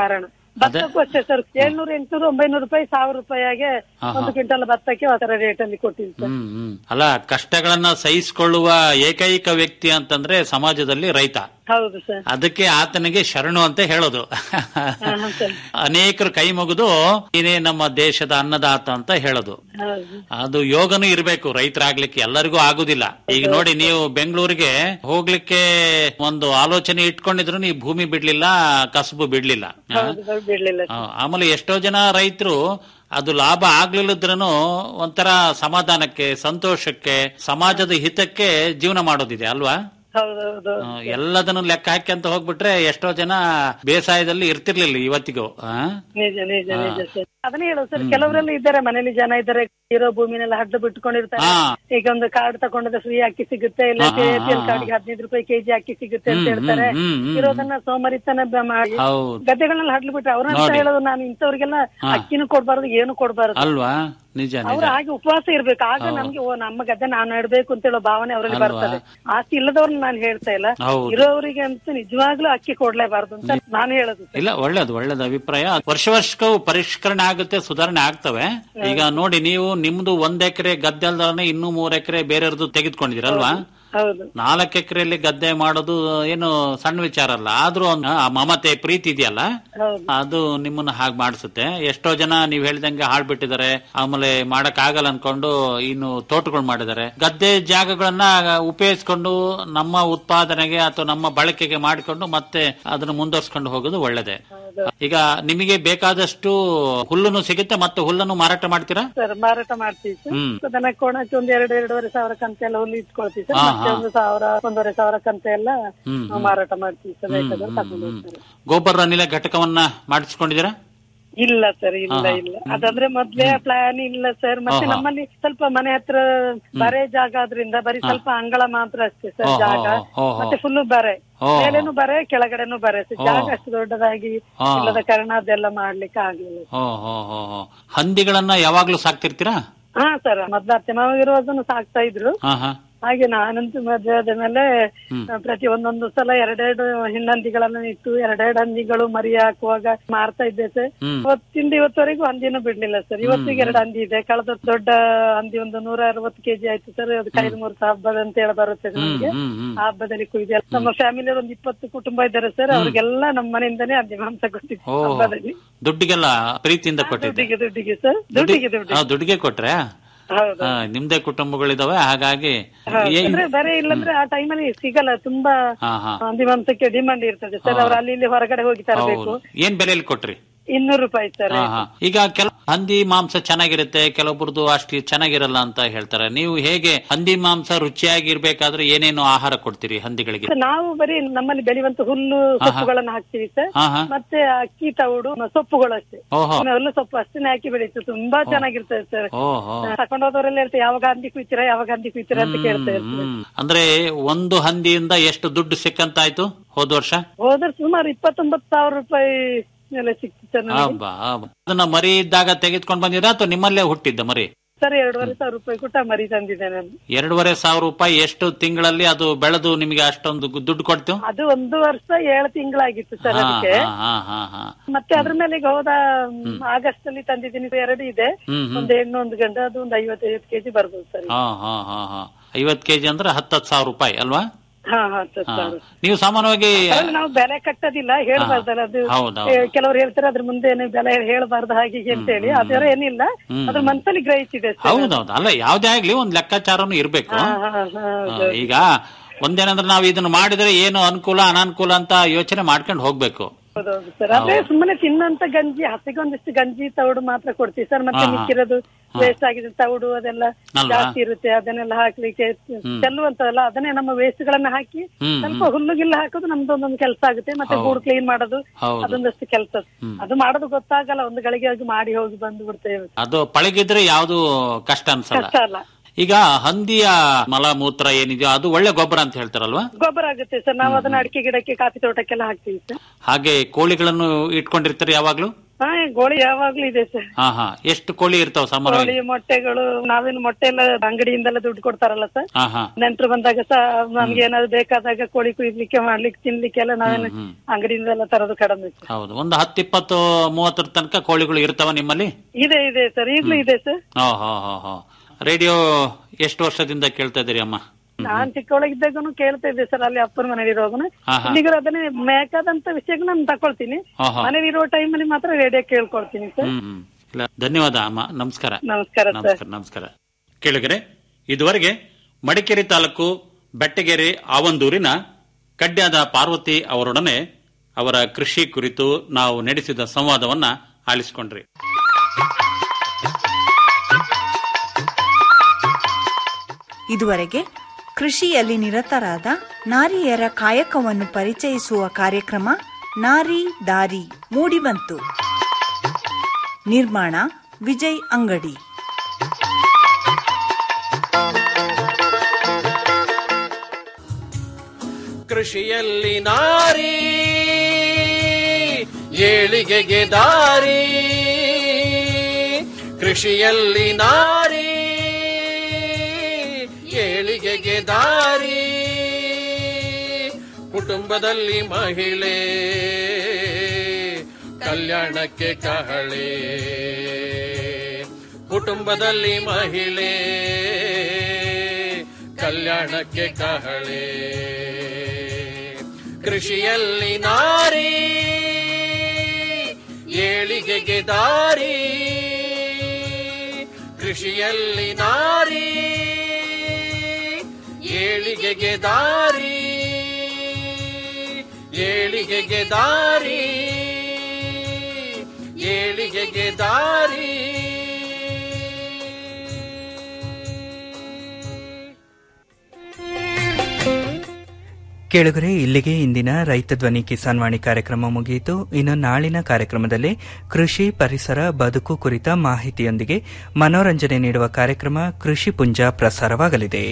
ಭತ್ತಕ್ಕೂ ಅಷ್ಟೇ ಸರ್ ಏಳ್ನೂರು ಎಂಟ್ನೂರು ಒಂಬೈನೂರು ರೂಪಾಯಿ ಸಾವಿರ ರೂಪಾಯಿಗೆ ಒಂದು ಕ್ವಿಂಟಲ್ ಭತ್ತಕ್ಕೆ ಆ ತರ ರೇಟ್ ಅಲ್ಲಿ ಕೊಟ್ಟಿವಿ ಸರ್ ಹ್ಮ್ ಹ್ಮ್ ಅಲ್ಲ ಕಷ್ಟಗಳನ್ನ ಸಹಿಸಿಕೊಳ್ಳುವ ಏಕೈಕ ವ್ಯಕ್ತಿ ಅಂತಂದ್ರೆ ಸಮಾಜದಲ್ಲಿ ರೈತ ಹೌದು ಸರ್ ಅದಕ್ಕೆ ಆತನಿಗೆ ಶರಣು ಅಂತ ಹೇಳೋದು ಸರ್. ಅನೇಕರು ಕೈ ಮುಗಿದು ನೀನೇ ನಮ್ಮ ದೇಶದ ಅನ್ನದಾತ ಅಂತ ಹೇಳೋದು ಹೌದು ಅದು ಯೋಗನೂ ಇರಬೇಕು ರೈತರಾಗ್ಲಿಕ್ಕೆ ಎಲ್ಲರಿಗೂ ಆಗುದಿಲ್ಲ ಈಗ ನೋಡಿ ನೀವು ಬೆಂಗಳೂರಿಗೆ ಹೋಗ್ಲಿಕ್ಕೆ ಒಂದು ಆಲೋಚನೆ ಇಟ್ಕೊಂಡಿದ್ರು ನೀವು ಭೂಮಿ ಬಿಡ್ಲಿಲ್ಲ ಕಸಬು ಬಿಡ್ಲಿಲ್ಲ ಆ? ಹೌದು ಸರ್, ಬಿಡ್ಲಿಲ್ಲ ಆ, ಆಮೇಲೆ ಎಷ್ಟೋ ಜನ ರೈತರು ಅದು ಲಾಭ ಆಗ್ಲಿಲ್ಲದ್ರೂ ಒಂಥರ ಸಮಾಧಾನಕ್ಕೆ ಸಂತೋಷಕ್ಕೆ ಸಮಾಜದ ಹಿತಕ್ಕೆ ಜೀವನ ಮಾಡೋದಿದೆ ಅಲ್ವಾ ಹೌದೌದು ಆ, ಎಲ್ಲದನ್ನು ಲೆಕ್ಕ ಹಾಕಿ ಅಂತ ಹೋಗ್ಬಿಟ್ರೆ ಎಷ್ಟೋ ಜನ ಬೇಸಾಯದಲ್ಲಿ ಇರ್ತಿರ್ಲಿಲ್ಲ ಇವತ್ತಿಗೂ ಆ? ನಿಜ ನಿಜ ನಿಜ ಸರ್ ಅದನ್ನೇ ಹೇಳೋದು ಸರ್ ಕೆಲವರೆಲ್ಲ ಇದ್ದಾರೆ ಮನೇಲಿ ಜನ ಇದ್ದಾರೆ ಇರೋ ಭೂಮಿನೆಲ್ಲ ಹಡ್ದು ಬಿಟ್ಕೊಂಡಿರ್ತಾರೆ ಹಾ. ಈಗ ಒಂದು ಕಾರ್ಡ್ ತಗೊಂಡ್ರೆ ಫ್ರೀ ಅಕ್ಕಿ ಸಿಗುತ್ತೆ ಇಲ್ಲ ಹಾ, ಹಾ, ಎಪಿಎಲ್ ಹಾ. ಕಾರ್ಡ್ಗೆ ಹದಿನೈದು ರೂಪಾಯಿ ಕೆಜಿ ಅಕ್ಕಿ ಸಿಗುತ್ತೆ ಅಂತ ಹ್ಮ್, ಹೇಳ್ತಾರೆ ಹ್ಮ್, ಹ್ಮ್, ಇರೋದನ್ನ ಸೋಮರಿತನ ಬ- ಮಾಡಿ ಹೌದು ಗದ್ದೆಗಳನ್ನ ಹಡ್ಲು ಬಿಟ್ರೆ ಅವ್ರನ್ನ ನೋಡಿ. ಹೇಳೋದು ನಾನು ಇಂಥವ್ರಿಗೆಲ್ಲ ಅಕ್ಕಿನೂ ಕೊಡ್ಬಾರ್ದು ಏನು ಕೊಡ್ಬಾರ್ದು ಅಲ್ವಾ ನಿಜ ಅವ್ರು ನಿಜ ಹಾಗೆ ಉಪವಾಸ ಇರ್ಬೇಕು ಆಗ ನಮ್ಗೆ ಓ ನಮ್ಮ ಗದ್ದೆ ನಾವು ನೆಡ್ಬೇಕು ಅಂತ ಹೇಳೋ ಭಾವನೆ ಅವರಲ್ಲಿ ಅಲ್ವಾ? ಬರ್ತದೆ ಆಸ್ತಿ ಇಲ್ಲದವ್ರನ್ನ ನಾನು ಹೇಳ್ತಾ ಇಲ್ಲ ಹೌದು. ಇರೋರಿಗೆ ಅಂತೂ ನಿಜವಾಗ್ಲೂ ಅಕ್ಕಿ ಕೊಡ್ಲೇಬಾರ್ದು ಅಂತ ನಾನು ಹೇಳೋದು ಸರ್. ಇಲ್ಲ ಒಳ್ಳೇದು ಒಳ್ಳೇದು ಅಭಿಪ್ರಾಯ ವರ್ಷ ವರ್ಷಕ್ಕೂ ಪರಿಷ್ಕರಣೆ ಆಗುತ್ತೆ ಸುಧಾರಣೆ ಆಗ್ತವೆ ಈಗ ನೋಡಿ ನೀವು ನಿಮ್ದು ಒಂದ್ ಎಕರೆ ಗದ್ದೆ ಅಲ್ದಾನೆ ಇನ್ನೂ ಮೂರ್ ಎಕರೆ ಬೇರೆಯವ್ರದ್ದು ತೆಗೆದುಕೊಂಡಿದ್ದೀರಲ್ವಾ ಹೌದು ನಾಲ್ಕು ಎಕರೆಯಲ್ಲಿ ಗದ್ದೆ ಮಾಡೋದು ಏನು ಸಣ್ಣ ವಿಚಾರ ಅಲ್ಲ ಆದ್ರೂ ಒಂದು ಆ ಮಮತೆ ಪ್ರೀತಿ ಇದೆಯಲ್ಲ ಹೌದು ಅದು ನಿಮ್ಮನ್ನ ಹಾಗೆ ಮಾಡಿಸುತ್ತೆ ಎಷ್ಟೋ ಜನ ನೀವ್ ಹೇಳ್ದಂಗೆ ಹಾಳ್ಬಿಟ್ಟಿದ್ದಾರೆ ಆಮೇಲೆ ಮಾಡಕ್ ಆಗಲ್ಲ ಅನ್ಕೊಂಡು ಇನ್ನು ತೋಟಗಳು ಮಾಡಿದ್ದಾರೆ ಗದ್ದೆ ಜಾಗಗಳನ್ನ ಉಪಯೋಗಿಸ್ಕೊಂಡು ನಮ್ಮ ಉತ್ಪಾದನೆಗೆ ಅಥವಾ ನಮ್ಮ ಬಳಕೆಗೆ ಮಾಡಿಕೊಂಡು ಮತ್ತೆ ಅದನ್ನ ಮುಂದುವರ್ಸ್ಕೊಂಡು ಹೋಗೋದು ಒಳ್ಳೇದೇ ಈಗ ನಿಮಗೆ ಬೇಕಾದಷ್ಟು ಹುಲ್ಲನ್ನು ಸಿಗುತ್ತೆ ಮತ್ತೆ ಹುಲ್ಲನ್ನು ಮಾರಾಟ ಮಾಡ್ತೀರಾ ಸರ್ ಮಾರಾಟ ಮಾಡ್ತೀವಿ ಸರ್ ಹ್ಮ್. ದನ ಕೋಣಕ್ಕೆ ಒಂದು ಎರಡು ಎರಡೂವರೆ ಸಾವಿರ ಕಂತೆ ಎಲ್ಲ ಹುಲ್ಲು ಇಟ್ಕೊಳ್ತೀವಿ ಸರ್ ಹಾ, ಮತ್ತೆ ಹಾ. ಒಂದು ಸಾವಿರ ಒಂದೂವರೆ ಸಾವಿರ ಕಂತೆ ಎಲ್ಲ ಹ್ಮ್, ನಾವು ಮಾರಾಟ ಮಾಡ್ತೀವಿ ಸರ್ ಬೇಕಾದ್ರೆ ತಗೊಂಡು ಹೋಗ್ತಾರೆ ಗೊಬ್ಬರ ಅನಿಲ ಘಟಕವನ್ನ ಮಾಡಿಸ್ಕೊಂಡಿದ್ದೀರಾ ಇಲ್ಲ ಸರ್ ಇಲ್ಲ ಹಾ, ಹಾ. ಇಲ್ಲ ಅದಂದ್ರೆ ಮೊದ್ಲೇ ಪ್ಲಾನ್ ಇಲ್ಲ ಸರ್ ಮತ್ತೆ ಹಾ, ಹಾ. ನಮ್ಮಲ್ಲಿ ಸ್ವಲ್ಪ ಮನೆ ಹತ್ರ ಬರೆ ಜಾಗ ಆದ್ರಿಂದ ಬರೀ ಸ್ವಲ್ಪ ಅಂಗಳ ಮಾತ್ರ ಅಷ್ಟೇ ಸರ್ ಹಾ, ಹಾ, ಜಾಗ ಹಾ, ಹಾ. ಮತ್ತೆ ಫುಲ್ ಬರೆ ಹಾ, ಹಾ. ಮೇಲೇನು ಬರೆ ಕೆಳಗಡೆನು ಬರೆ ಸರ್ ಹಾ. ಜಾಗ ಅಷ್ಟು ದೊಡ್ಡದಾಗಿ ಹಾ. ಇಲ್ಲದ ಕಾರಣ ಅದೆಲ್ಲ ಮಾಡ್ಲಿಕ್ಕೆ ಆಗ್ಲಿಲ್ಲ ಹೋ ಹೋ ಹೋ ಹೋ ಹಂದಿಗಳನ್ನ ಯಾವಾಗ್ಲೂ ಸಾಕ್ತಿರ್ತೀರಾ ಹಾ ಸರ್ ಮೊದ್ಲು ಅತ್ತೆ ಮಾವ ಇರುವಾಗನು ಸಾಕ್ತಾ ಇದ್ರು ಹಾ ಹಾ ಹಾಗೆ ನಾನಂತೂ ಮದುವೆ ಆದ ಮೇಲೆ ಪ್ರತಿ ಒಂದೊಂದು ಸಲ ಎರಡೆರಡು ಹೆಣ್ಣಂದಿಗಳನ್ನ ಇಟ್ಟು ಎರಡೆರಡು ಹಂದಿಗಳು ಮರಿ ಹಾಕುವಾಗ ಮಾರ್ತಾ ಇದ್ದೆ ಸರ್ ಹ್ಮ್. ಇವತ್ತಿಂದ ಇವತ್ತವರೆಗೂ ಹಂದಿನೂ ಬಿಡ್ಲಿಲ್ಲ ಸರ್ ಇವತ್ತಿಗೆ ಎರಡು ಹಂದಿ ಇದೆ ಕಳೆದ ದೊಡ್ಡ ಹಂದಿ ಒಂದು ನೂರ ಅರವತ್ತು ಕೆಜಿ ಆಯ್ತು ಸರ್ ಅದು ಕೈದ ಮೂರ್ತ ಹಬ್ಬದ ಅಂತ ಹೇಳಿ ಬರುತ್ತೆ ನಮಗೆ ಹ್ಮ್ ಹ್ಮ್ ಆ ಹಬ್ಬದಲ್ಲಿ ಕುಯ್ದೆ ನಮ್ಮ ಫ್ಯಾಮಿಲಿ ಒಂದು ಇಪ್ಪತ್ತು ಕುಟುಂಬ ಇದ್ದಾರೆ ಸರ್ ಅವ್ರಿಗೆಲ್ಲ ನಮ್ಮ ಮನೆಯಿಂದಾನೇ ಹಂದಿ ಮಾಂಸ ಕೊಟ್ಟಿದ್ವಿ ಓ ಹಬ್ಬದಲ್ಲಿ ದುಡ್ಡಿಗೆಲ್ಲ ಪ್ರೀತಿಯಿಂದ ಕೊಟ್ಟಿದ್ದೆ ದುಡ್ಡಿಗೆ ದುಡ್ಡಿಗೆ ಸರ್ ದುಡ್ಡಿಗೆ ದುಡ್ಡಿಗೆ ಆ, ದುಡ್ಡಿಗೆ ಕೊಟ್ರೆ ಹೌದು ಆ, ನಿಮ್ದೇ ಕುಟುಂಬಗಳಿದಾವೆ ಹಾಗಾಗಿ ಏ- ಅಂದ್ರೆ ಬರೀ ಇಲ್ಲಂದ್ರೆ ಆ ಟೈಮಲ್ಲಿ ಸಿಗಲ್ಲ ತುಂಬಾ ಹಾ ಹಾ ಹಂದಿ ಮಾಂಸಕ್ಕೆ ಡಿಮಾಂಡ್ ಇರ್ತದೆ ಸರ್ ಅವ್ರು ಅಲ್ಲಿ ಇಲ್ಲಿ ಹೊರಗಡೆ ಹೋಗಿ ತರಬೇಕು ಹೌದು ಏನ್ ಬೆಲೆಯಲ್ಲಿ ಕೊಟ್ರಿ ಇನ್ನೂರು ರೂಪಾಯಿ ಸರ್ ಹಾ ಹಾ ಈಗ ಕೆಲವು ಹಂದಿ ಮಾಂಸ ಚೆನ್ನಾಗಿರುತ್ತೆ ಕೆಲವೊಬ್ರದ್ದು ಅಷ್ಟು ಚೆನ್ನಾಗಿರಲ್ಲ ಅಂತ ಹೇಳ್ತಾರೆ ನೀವು ಹೇಗೆ ಹಂದಿ ಮಾಂಸ ರುಚಿಯಾಗಿರ್ಬೇಕಾದ್ರೆ ಏನೇನು ಆಹಾರ ಕೊಡ್ತೀರಿ ಹಂದಿಗಳಿಗೆ ನಾವು ಬರೀ ನಮ್ಮಲ್ಲಿ ಬೆಳೆಯುವಂತ ಹುಲ್ಲು ಸೊಪ್ಪುಗಳನ್ನ ಹಾಕ್ತೀವಿ ಸರ್ ಹಾ ಹಾ ಮತ್ತೆ ಅಕ್ಕಿ ತೌಡು ಸೊಪ್ಪುಗಳು ಅಷ್ಟೇ ಓಹೋ ಹುಲ್ಲು ಸೊಪ್ಪು ಅಷ್ಟೇ ಹಾಕಿ ಬೆಳೀತು ತುಂಬಾ ಚೆನ್ನಾಗಿರ್ತದೆ ಸರ್ ಓಹೋ ತಕೊಂಡೋದವರೆಲ್ಲ ಹೇಳ್ತಾರೆ ಯಾವಾಗ ಹಂದಿ ಕುಯ್ತೀರಾ ಯಾವಾಗ ಹಂದಿ ಕುಯ್ತೀರಾ ಅಂತ ಕೇಳ್ತಾ ಇರ್ತಾರೆ ಹ್ಮ್ ಅಂದ್ರೆ ಒಂದು ಹಂದಿಯಿಂದ ಎಷ್ಟು ದುಡ್ಡು ಸಿಕ್ಕಂತಾಯ್ತು ಹೋದ ವರ್ಷ ಹೋದ್ರೆ ಸುಮಾರು ಇಪ್ಪತ್ತೊಂಬತ್ತು ಸಾವಿರ ರೂಪಾಯಿ ಎಲ್ಲ ಸಿಕ್ತು ಸರ್ ನನಗೆ ಹಬ್ಬ ಹಬ್ಬ. ಅದನ್ನ ಮರಿ ಇದ್ದಾಗ ತೆಗೆದುಕೊಂಡು ಬಂದಿರಾ ಅಥವಾ ನಿಮ್ಮಲ್ಲೇ ಹುಟ್ಟಿದ್ದ ಮರಿ ಸರ್ ಎರಡೂವರೆ ಸಾವಿರ ರೂಪಾಯಿ ಕೊಟ್ಟ ಮರಿ ತಂದಿದ್ದೆ ನಾನು ಎರಡೂವರೆ ಸಾವಿರ ರೂಪಾಯಿ ಎಷ್ಟು ತಿಂಗಳಲ್ಲಿ ಅದು ಬೆಳೆದು ನಿಮಗೆ ಅಷ್ಟೊಂದು ಗು- ದುಡ್ಡು ಕೊಡ್ತು ಅದು ಒಂದು ವರ್ಷ ಏಳು ತಿಂಗಳಾಗಿತ್ತು ಸರ್ ಹಾ ಅದಕ್ಕೆ ಹಾ ಹಾ ಹಾ ಹಾ ಮತ್ತೆ ಅದ್ರ ಮೇಲೆ ಈಗ ಹೋದ ಆಗಸ್ಟ್ ಅಲ್ಲಿ ತಂದಿದ್ದೀನಿ ಎರಡು ಇದೆ ಹ್ಮ್ ಹ್ಮ್ ಒಂದು ಹೆಣ್ಣು ಒಂದು ಗಂಡು ಅದು ಒಂದು ಐವತ್ತೈವತ್ತು ಕೆಜಿ ಬರ್ಬೋದು ಸರ್ ಹಾ ಹಾ ಹಾ ಹಾ ಐವತ್ ಕೆಜಿ ಅಂದ್ರೆ ಹತ್ತತ್ತು ಸಾವಿರ ರೂಪಾಯಿ ಅಲ್ವಾ ಹಾ ಹಾ ಸರ್ ಹಾ. ಸರ್ ನೀವು ಸಾಮಾನ್ಯವಾಗಿ ಅದ್ರಲ್ಲಿ ನಾವು ಬೆಲೆ ಕಟ್ಟೋದಿಲ್ಲ ಹೇಳ್ಬಾರ್ದಲ್ಲ ಅದು ಹೌದೌದು. ಏ, ಕೆಲವ್ರು ಹೇಳ್ತಾರೆ ಅದ್ರ ಮುಂದೆ ಏನು ಬೆಲೆ ಹೇಳ್ಬಾರ್ದು ಹಾಗೆ ಹೀಗೆ ಅಂತ ಹೇಳಿ ಅದರ ಏನಿಲ್ಲ ಅದ್ರ ಮನ್ಸಲ್ಲಿ ಗ್ರಹಿಸಿದೆ ಸರ್ ಹೌದೌದು ಅಲ್ಲ ಯಾವ್ದೇ ಆಗ್ಲಿ ಒಂದ್ ಲೆಕ್ಕಾಚಾರನು ಇರ್ಬೇಕು ಹಾ ಹಾ ಹಾ ಆ, ಈಗ ಒಂದೇನಂದ್ರೆ ನಾವು ಇದನ್ನ ಮಾಡಿದ್ರೆ ಏನು ಅನುಕೂಲ ಅನಾನುಕೂಲ ಅಂತ ಯೋಚನೆ ಮಾಡ್ಕೊಂಡು ಹೋಗ್ಬೇಕು ಹೌದೌದು ಸರ್ ಅದೇ ಸುಮ್ಮನೆ ತಿನ್ನಂತ ಗಂಜಿ ಹಸಿಗೆ ಒಂದಿಷ್ಟು ಗಂಜಿ ತೌಡು ಮಾತ್ರ ಕೊಡ್ತೀವಿ ಸರ್ ಮತ್ತೆ ಹಾ, ಹಾ. ಮಿಕ್ಕಿರೋದು ವೇಸ್ಟ್ ಆಗಿದೆ ತೌಡು ಅದೆಲ್ಲ ಅಲ್ವಾ? ಜಾಸ್ತಿ ಇರುತ್ತೆ ಅದನ್ನೆಲ್ಲ ಹಾಕ್ಲಿಕ್ಕೆ ಚೆಲ್ಲುವಂತದಲ್ಲ ಅದನ್ನೇ ನಮ್ಮ ವೇಸ್ಟ್ ಗಳನ್ನ ಹಾಕಿ ಹ್ಮ್, ಸ್ವಲ್ಪ ಹುಲ್ಲುಗಿಲ್ಲ ಹಾಕೋದು ನಮ್ದು ಒಂದೊಂದು ಕೆಲಸ ಆಗುತ್ತೆ ಮತ್ತೆ ಗೂಡು ಕ್ಲೀನ್ ಮಾಡೋದು ಹೌದು. ಅದೊಂದಷ್ಟು ಕೆಲಸ ಅದು ಮಾಡೋದು ಗೊತ್ತಾಗಲ್ಲ ಒಂದು ಗಳಿಗೆ ಹೋಗಿ ಮಾಡಿ ಹೋಗಿ ಬಂದು ಬಿಡ್ತೇವೆ ಅದು ಪಳಗಿದ್ರೆ ಯಾವ್ದು ಕಷ್ಟ ಅನ್ಸಲ್ಲ ಕಷ್ಟ ಅಲ್ಲ ಈಗ ಹಂದಿಯ ಮಲ ಮೂತ್ರ ಏನಿದೆಯೋ ಅದು ಒಳ್ಳೆ ಗೊಬ್ಬರ ಅಂತ ಹೇಳ್ತಾರಲ್ವಾ ಗೊಬ್ಬರ ಆಗುತ್ತೆ ಸರ್ ನಾವು ಅದನ್ನ ಅಡಿಕೆ ಗಿಡಕ್ಕೆ ಕಾಫಿ ತೋಟಕ್ಕೆಲ್ಲ ಹಾಕ್ತೀವಿ ಸರ್ ಹಾಗೆ ಕೋಳಿಗಳನ್ನು ಇಟ್ಕೊಂಡಿರ್ತಾರೆ ಯಾವಾಗ್ಲೂ ಹಾ ಗೋಳಿ ಯಾವಾಗ್ಲೂ ಇದೆ ಸರ್ ಹಾ ಹಾ ಎಷ್ಟು ಕೋಳಿ ಇರ್ತಾವ ಕೋಳಿ ಸಾಮಾನ್ಯವಾಗಿ ಮೊಟ್ಟೆಗಳು ನಾವೇನು ಮೊಟ್ಟೆ ಎಲ್ಲ ಅಂಗಡಿಯಿಂದೆಲ್ಲ ದುಡ್ಡು ಕೊಡ್ತಾರಲ್ಲ ಸರ್ ಹಾ ಹಾ ನೆಂಟ್ರು ಬಂದಾಗ ಸಹ ನಮ್ಗೆ ಏನಾದ್ರು ಬೇಕಾದಾಗ ಕೋಳಿ ಕುಯ್ಲಿಕ್ಕೆ ಮಾಡ್ಲಿಕ್ಕೆ ತಿನ್ಲಿಕ್ಕೆ ಎಲ್ಲ ನಾವೇನು ಅಂಗಡಿಯಿಂದೆಲ್ಲ ತರೋದು ಕಡಿಮೆ ಸರ್ ಹೌದು ಒಂದು ಹತ್ತಿಪ್ಪತ್ತು ಮೂವತ್ತರ ತನಕ ಕೋಳಿಗಳು ಇರ್ತಾವ ನಿಮ್ಮಲ್ಲಿ ಇದೆ ಇದೆ ಸರ್ ಈಗ್ಲೂ ಇದೆ ಸರ್ ಹಾ ಹಾ ಹಾ ಹಾ ರೇಡಿಯೋ ಎಷ್ಟು ವರ್ಷದಿಂದ ಕೇಳ್ತಾ ಇದೀರಿ ಅಮ್ಮ ನಾನ್ ಚಿಕ್ಕವಳಗಿದ್ದಾಗನು ಕೇಳ್ತಾ ಇದ್ದೆ ಸರ್ ಅಲ್ಲಿ ಅಪ್ಪನ ಮನೇಲಿ ಇರೋಗನು ಹಾ, ಹಾ. ಇಲ್ಲಿಗೂ ಅದನ್ನೇ ಬೇಕಾದಂತ ವಿಷಯಗಳು ನಾನು ತಕೊಳ್ತೀನಿ ಹಾ, ಹಾ. ಮನೇಲಿ ಇರೋ ಟೈಮಲ್ಲಿ ಮಾತ್ರ ರೇಡಿಯೋ ಕೇಳ್ಕೊಳ್ತೀನಿ ಸರ್ ಹ್ಮ್ ಹ್ಮ್. ಇಲ್ಲ ಧನ್ಯವಾದ ಅಮ್ಮ ನಮಸ್ಕಾರ ನಮಸ್ಕಾರ ಸರ್ ನಮಸ್ಕಾರ ನಮಸ್ಕಾರ ಕೇಳಿಗರೆ ಇದುವರೆಗೆ ಮಡಿಕೇರಿ ತಾಲೂಕು ಬೆಟ್ಟಗೆರೆ ಆವಂದೂರಿನ ಕಡ್ಯಾದ ಪಾರ್ವತಿ ಅವರೊಡನೆ ಅವರ ಕೃಷಿ ಕುರಿತು ನಾವು ನಡೆಸಿದ ಸಂವಾದವನ್ನ ಆಲಿಸಿಕೊಂಡ್ರಿ ಇದುವರೆಗೆ ಕೃಷಿಯಲ್ಲಿ ನಿರತರಾದ ನಾರಿಯರ ಕಾಯಕವನ್ನು ಪರಿಚಯಿಸುವ ಕಾರ್ಯಕ್ರಮ ನಾರಿ ದಾರಿ ಮೂಡಿಬಂತು ನಿರ್ಮಾಣ ವಿಜಯ್ ಅಂಗಡಿ ಕೃಷಿಯಲ್ಲಿ ನಾರಿ ಏಳಿಗೆಗೆ ದಾರಿ ಕೃಷಿಯಲ್ಲಿ ನಾರಿ ಏಳಿಗೆಗೆ ದಾರಿ ಕುಟುಂಬದಲ್ಲಿ ಮಹಿಳೆ ಕಲ್ಯಾಣಕ್ಕೆ ಕಹಳೆ ಕುಟುಂಬದಲ್ಲಿ ಮಹಿಳೆ ಕಲ್ಯಾಣಕ್ಕೆ ಕಹಳೆ ಕೃಷಿಯಲ್ಲಿ ನಾರಿ ಏಳಿಗೆಗೆ ದಾರಿ ಕೃಷಿಯಲ್ಲಿ ನಾರಿ ಏಳಿಗೆಗೆ ದಾರಿ ಏಳಿಗೆಗೆ ದಾರಿ ಏಳಿಗೆಗೆ ದಾರಿ ಕೇಳುಗರೆ ಇಲ್ಲಿಗೆ ಇಂದಿನ ರೈತ ಧ್ವನಿ ಕಿಸಾನ್ ವಾಣಿ ಕಾರ್ಯಕ್ರಮ ಮುಗಿಯಿತು ಇನ್ನು ನಾಳಿನ ಕಾರ್ಯಕ್ರಮದಲ್ಲಿ ಕೃಷಿ ಪರಿಸರ ಬದುಕು ಕುರಿತ ಮಾಹಿತಿಯೊಂದಿಗೆ ಮನೋರಂಜನೆ ನೀಡುವ ಕಾರ್ಯಕ್ರಮ ಕೃಷಿ ಪುಂಜ ಪ್ರಸಾರವಾಗಲಿದೆ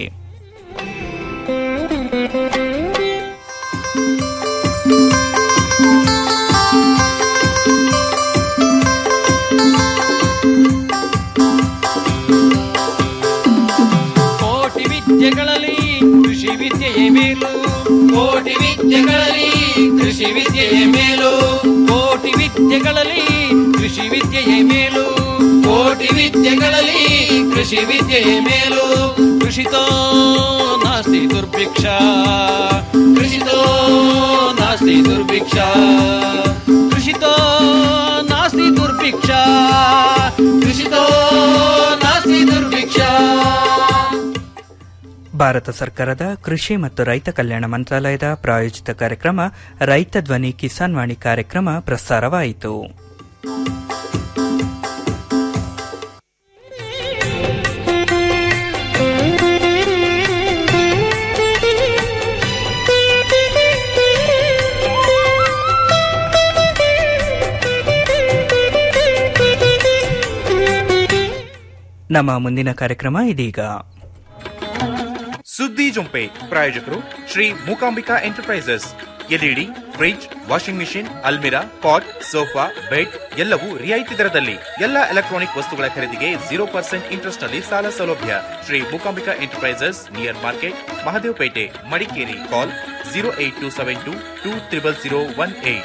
ಕೋಟಿ ವಿದ್ಯೆಗಳಲ್ಲಿ ಕೃಷಿ ವಿದ್ಯೆಯೇ ಮೇಲು ಕೋಟಿ ವಿದ್ಯೆಗಳಲ್ಲಿ ಕೃಷಿ ವಿದ್ಯೆಯೇ ಮೇಲು ಕೋಟಿ ವಿದ್ಯೆಗಳಲ್ಲಿ ಕೃಷಿ ವಿದ್ಯೆಯೇ ಮೇಲು ಕೋಟಿ ವಿದ್ಯೆಗಳಲ್ಲಿ ಕೃಷಿ ವಿದ್ಯೆಯೇ ಮೇಲು ಕೃಷಿತೋ ನಾಸ್ತಿ ದುರ್ಭಿಕ್ಷ ಕೃಷಿತೋ ನಾಸ್ತಿ ದುರ್ಭಿಕ್ಷ ಕೃಷಿತೋ ನಾಸ್ತಿ ದುರ್ಭಿಕ್ಷ ಕೃಷಿತೋ ನಾಸ್ತಿ ದುರ್ಭಿಕ್ಷ ಭಾರತ ಸರ್ಕಾರದ ಕೃಷಿ ಮತ್ತು ರೈತ ಕಲ್ಯಾಣ ಮಂತ್ರಾಲಯದ ಪ್ರಾಯೋಜಿತ ಕಾರ್ಯಕ್ರಮ ರೈತ ಧ್ವನಿ ಕಿಸಾನ್ ವಾಣಿ ಕಾರ್ಯಕ್ರಮ ಪ್ರಸಾರವಾಯಿತು ನಮ್ಮ ಮುಂದಿನ ಕಾರ್ಯಕ್ರಮ ಇದೀಗ ಸುದ್ದಿ ಜೊಂಪೆ ಪ್ರಾಯೋಜಕರು Shri Mookambika enterprises LED fridge washing machine ಅಲ್ಮಿರಾ ಪಾಟ್ ಸೋಫಾ ಬೆಡ್ ಎಲ್ಲವೂ ರಿಯಾಯಿತಿ ದರದಲ್ಲಿ ಎಲ್ಲ ಎಲೆಕ್ಟ್ರಾನಿಕ್ ವಸ್ತುಗಳ ಖರೀದಿಗೆ ಜೀರೋ ಪರ್ಸೆಂಟ್ ಇಂಟ್ರೆಸ್ಟ್ ನಲ್ಲಿ ಸಾಲ ಸೌಲಭ್ಯ Shri Mookambika enterprises near market Mahadevapete Madikeri call zero eight two seven two two triple zero one eight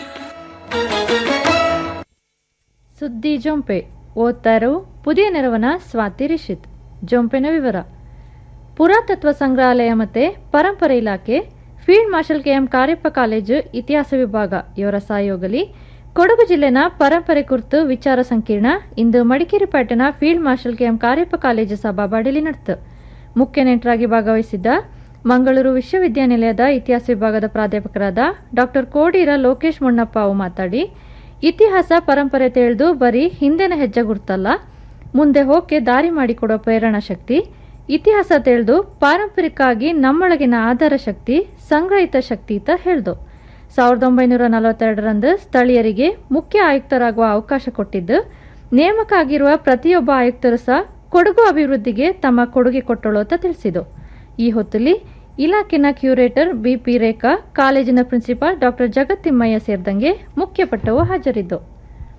ಸುದ್ದಿ ಜೊಂಪೆ ಓದ್ತಾ ಇರೋ ಪುದಿಯ ನೆರವನ ಸ್ವಾತಿ ರಿಷಿತ್ ಜೊಂಪೆನ ವಿವರ ಪುರಾತತ್ವ ಸಂಗ್ರಹಾಲಯ ಮತ್ತೆ ಪರಂಪರೆ ಇಲಾಖೆ field marshal KM Cariappa college ಇತಿಹಾಸ ವಿಭಾಗ ಇವರ ಸಹಯೋಗಲಿ ಕೊಡಗು ಜಿಲ್ಲೆನ ಪರಂಪರೆ ಕುರಿತು ವಿಚಾರ ಸಂಕಿರಣ ಇಂದು ಮಡಿಕೇರಿ ಪಟ್ಟಣ field marshal KM Cariappa college ಸಭಾಬಾಡಿಲಿ ನಡೆತು ಮುಖ್ಯ ನೆಂಟರಾಗಿ ಭಾಗವಹಿಸಿದ್ದ ಮಂಗಳೂರು ವಿಶ್ವವಿದ್ಯಾನಿಲಯದ ಇತಿಹಾಸ ವಿಭಾಗದ ಪ್ರಾಧ್ಯಾಪಕರಾದ ಡಾಕ್ಟರ್ ಕೋಡೀರ ಲೋಕೇಶ್ ಮುಣ್ಣಪ್ಪ ಅವು ಮಾತಾಡಿ ಇತಿಹಾಸ ಪರಂಪರೆ ತಿಳಿದು ಬರೀ ಹಿಂದಿನ ಹೆಜ್ಜೆ ಗುರ್ತಲ್ಲ ಮುಂದೆ ಹೋಗಕ್ಕೆ ದಾರಿ ಮಾಡಿಕೊಡೋ ಪ್ರೇರಣಾ ಶಕ್ತಿ ಇತಿಹಾಸ ತಿಳಿದು ಪಾರಂಪರಿಕವಾಗಿ ನಮ್ಮೊಳಗಿನ ಆಧಾರ ಶಕ್ತಿ ಸಂಗ್ರಹಿತ ಶಕ್ತಿ ಅಂತ ಹೇಳ್ದು ಸಾವಿರದ ಒಂಬೈನೂರ ನಲವತ್ತೆರಡರಂದು ಸ್ಥಳೀಯರಿಗೆ ಮುಖ್ಯ ಆಯುಕ್ತರಾಗುವ ಅವಕಾಶ ಕೊಟ್ಟಿದ್ದು ನೇಮಕ ಆಗಿರುವ ಪ್ರತಿಯೊಬ್ಬ ಆಯುಕ್ತರು ಸಹ ಕೊಡಗು ಅಭಿವೃದ್ಧಿಗೆ ತಮ್ಮ ಕೊಡುಗೆ ಕೊಟ್ಟಳು ಅಂತ ತಿಳಿಸಿದು ಈ ಹೊತ್ತಲ್ಲಿ ಇಲಾಖೆನ ಕ್ಯೂರೇಟರ್ ಬಿಪಿ ರೇಖಾ ಕಾಲೇಜಿನ ಪ್ರಿನ್ಸಿಪಾಲ್ ಡಾಕ್ಟರ್ ಜಗತ್ತಿಮ್ಮಯ್ಯ ಸೇರಿದಂಗೆ ಮುಖ್ಯ ಪಟ್ಟವು ಹಾಜರಿದ್ದು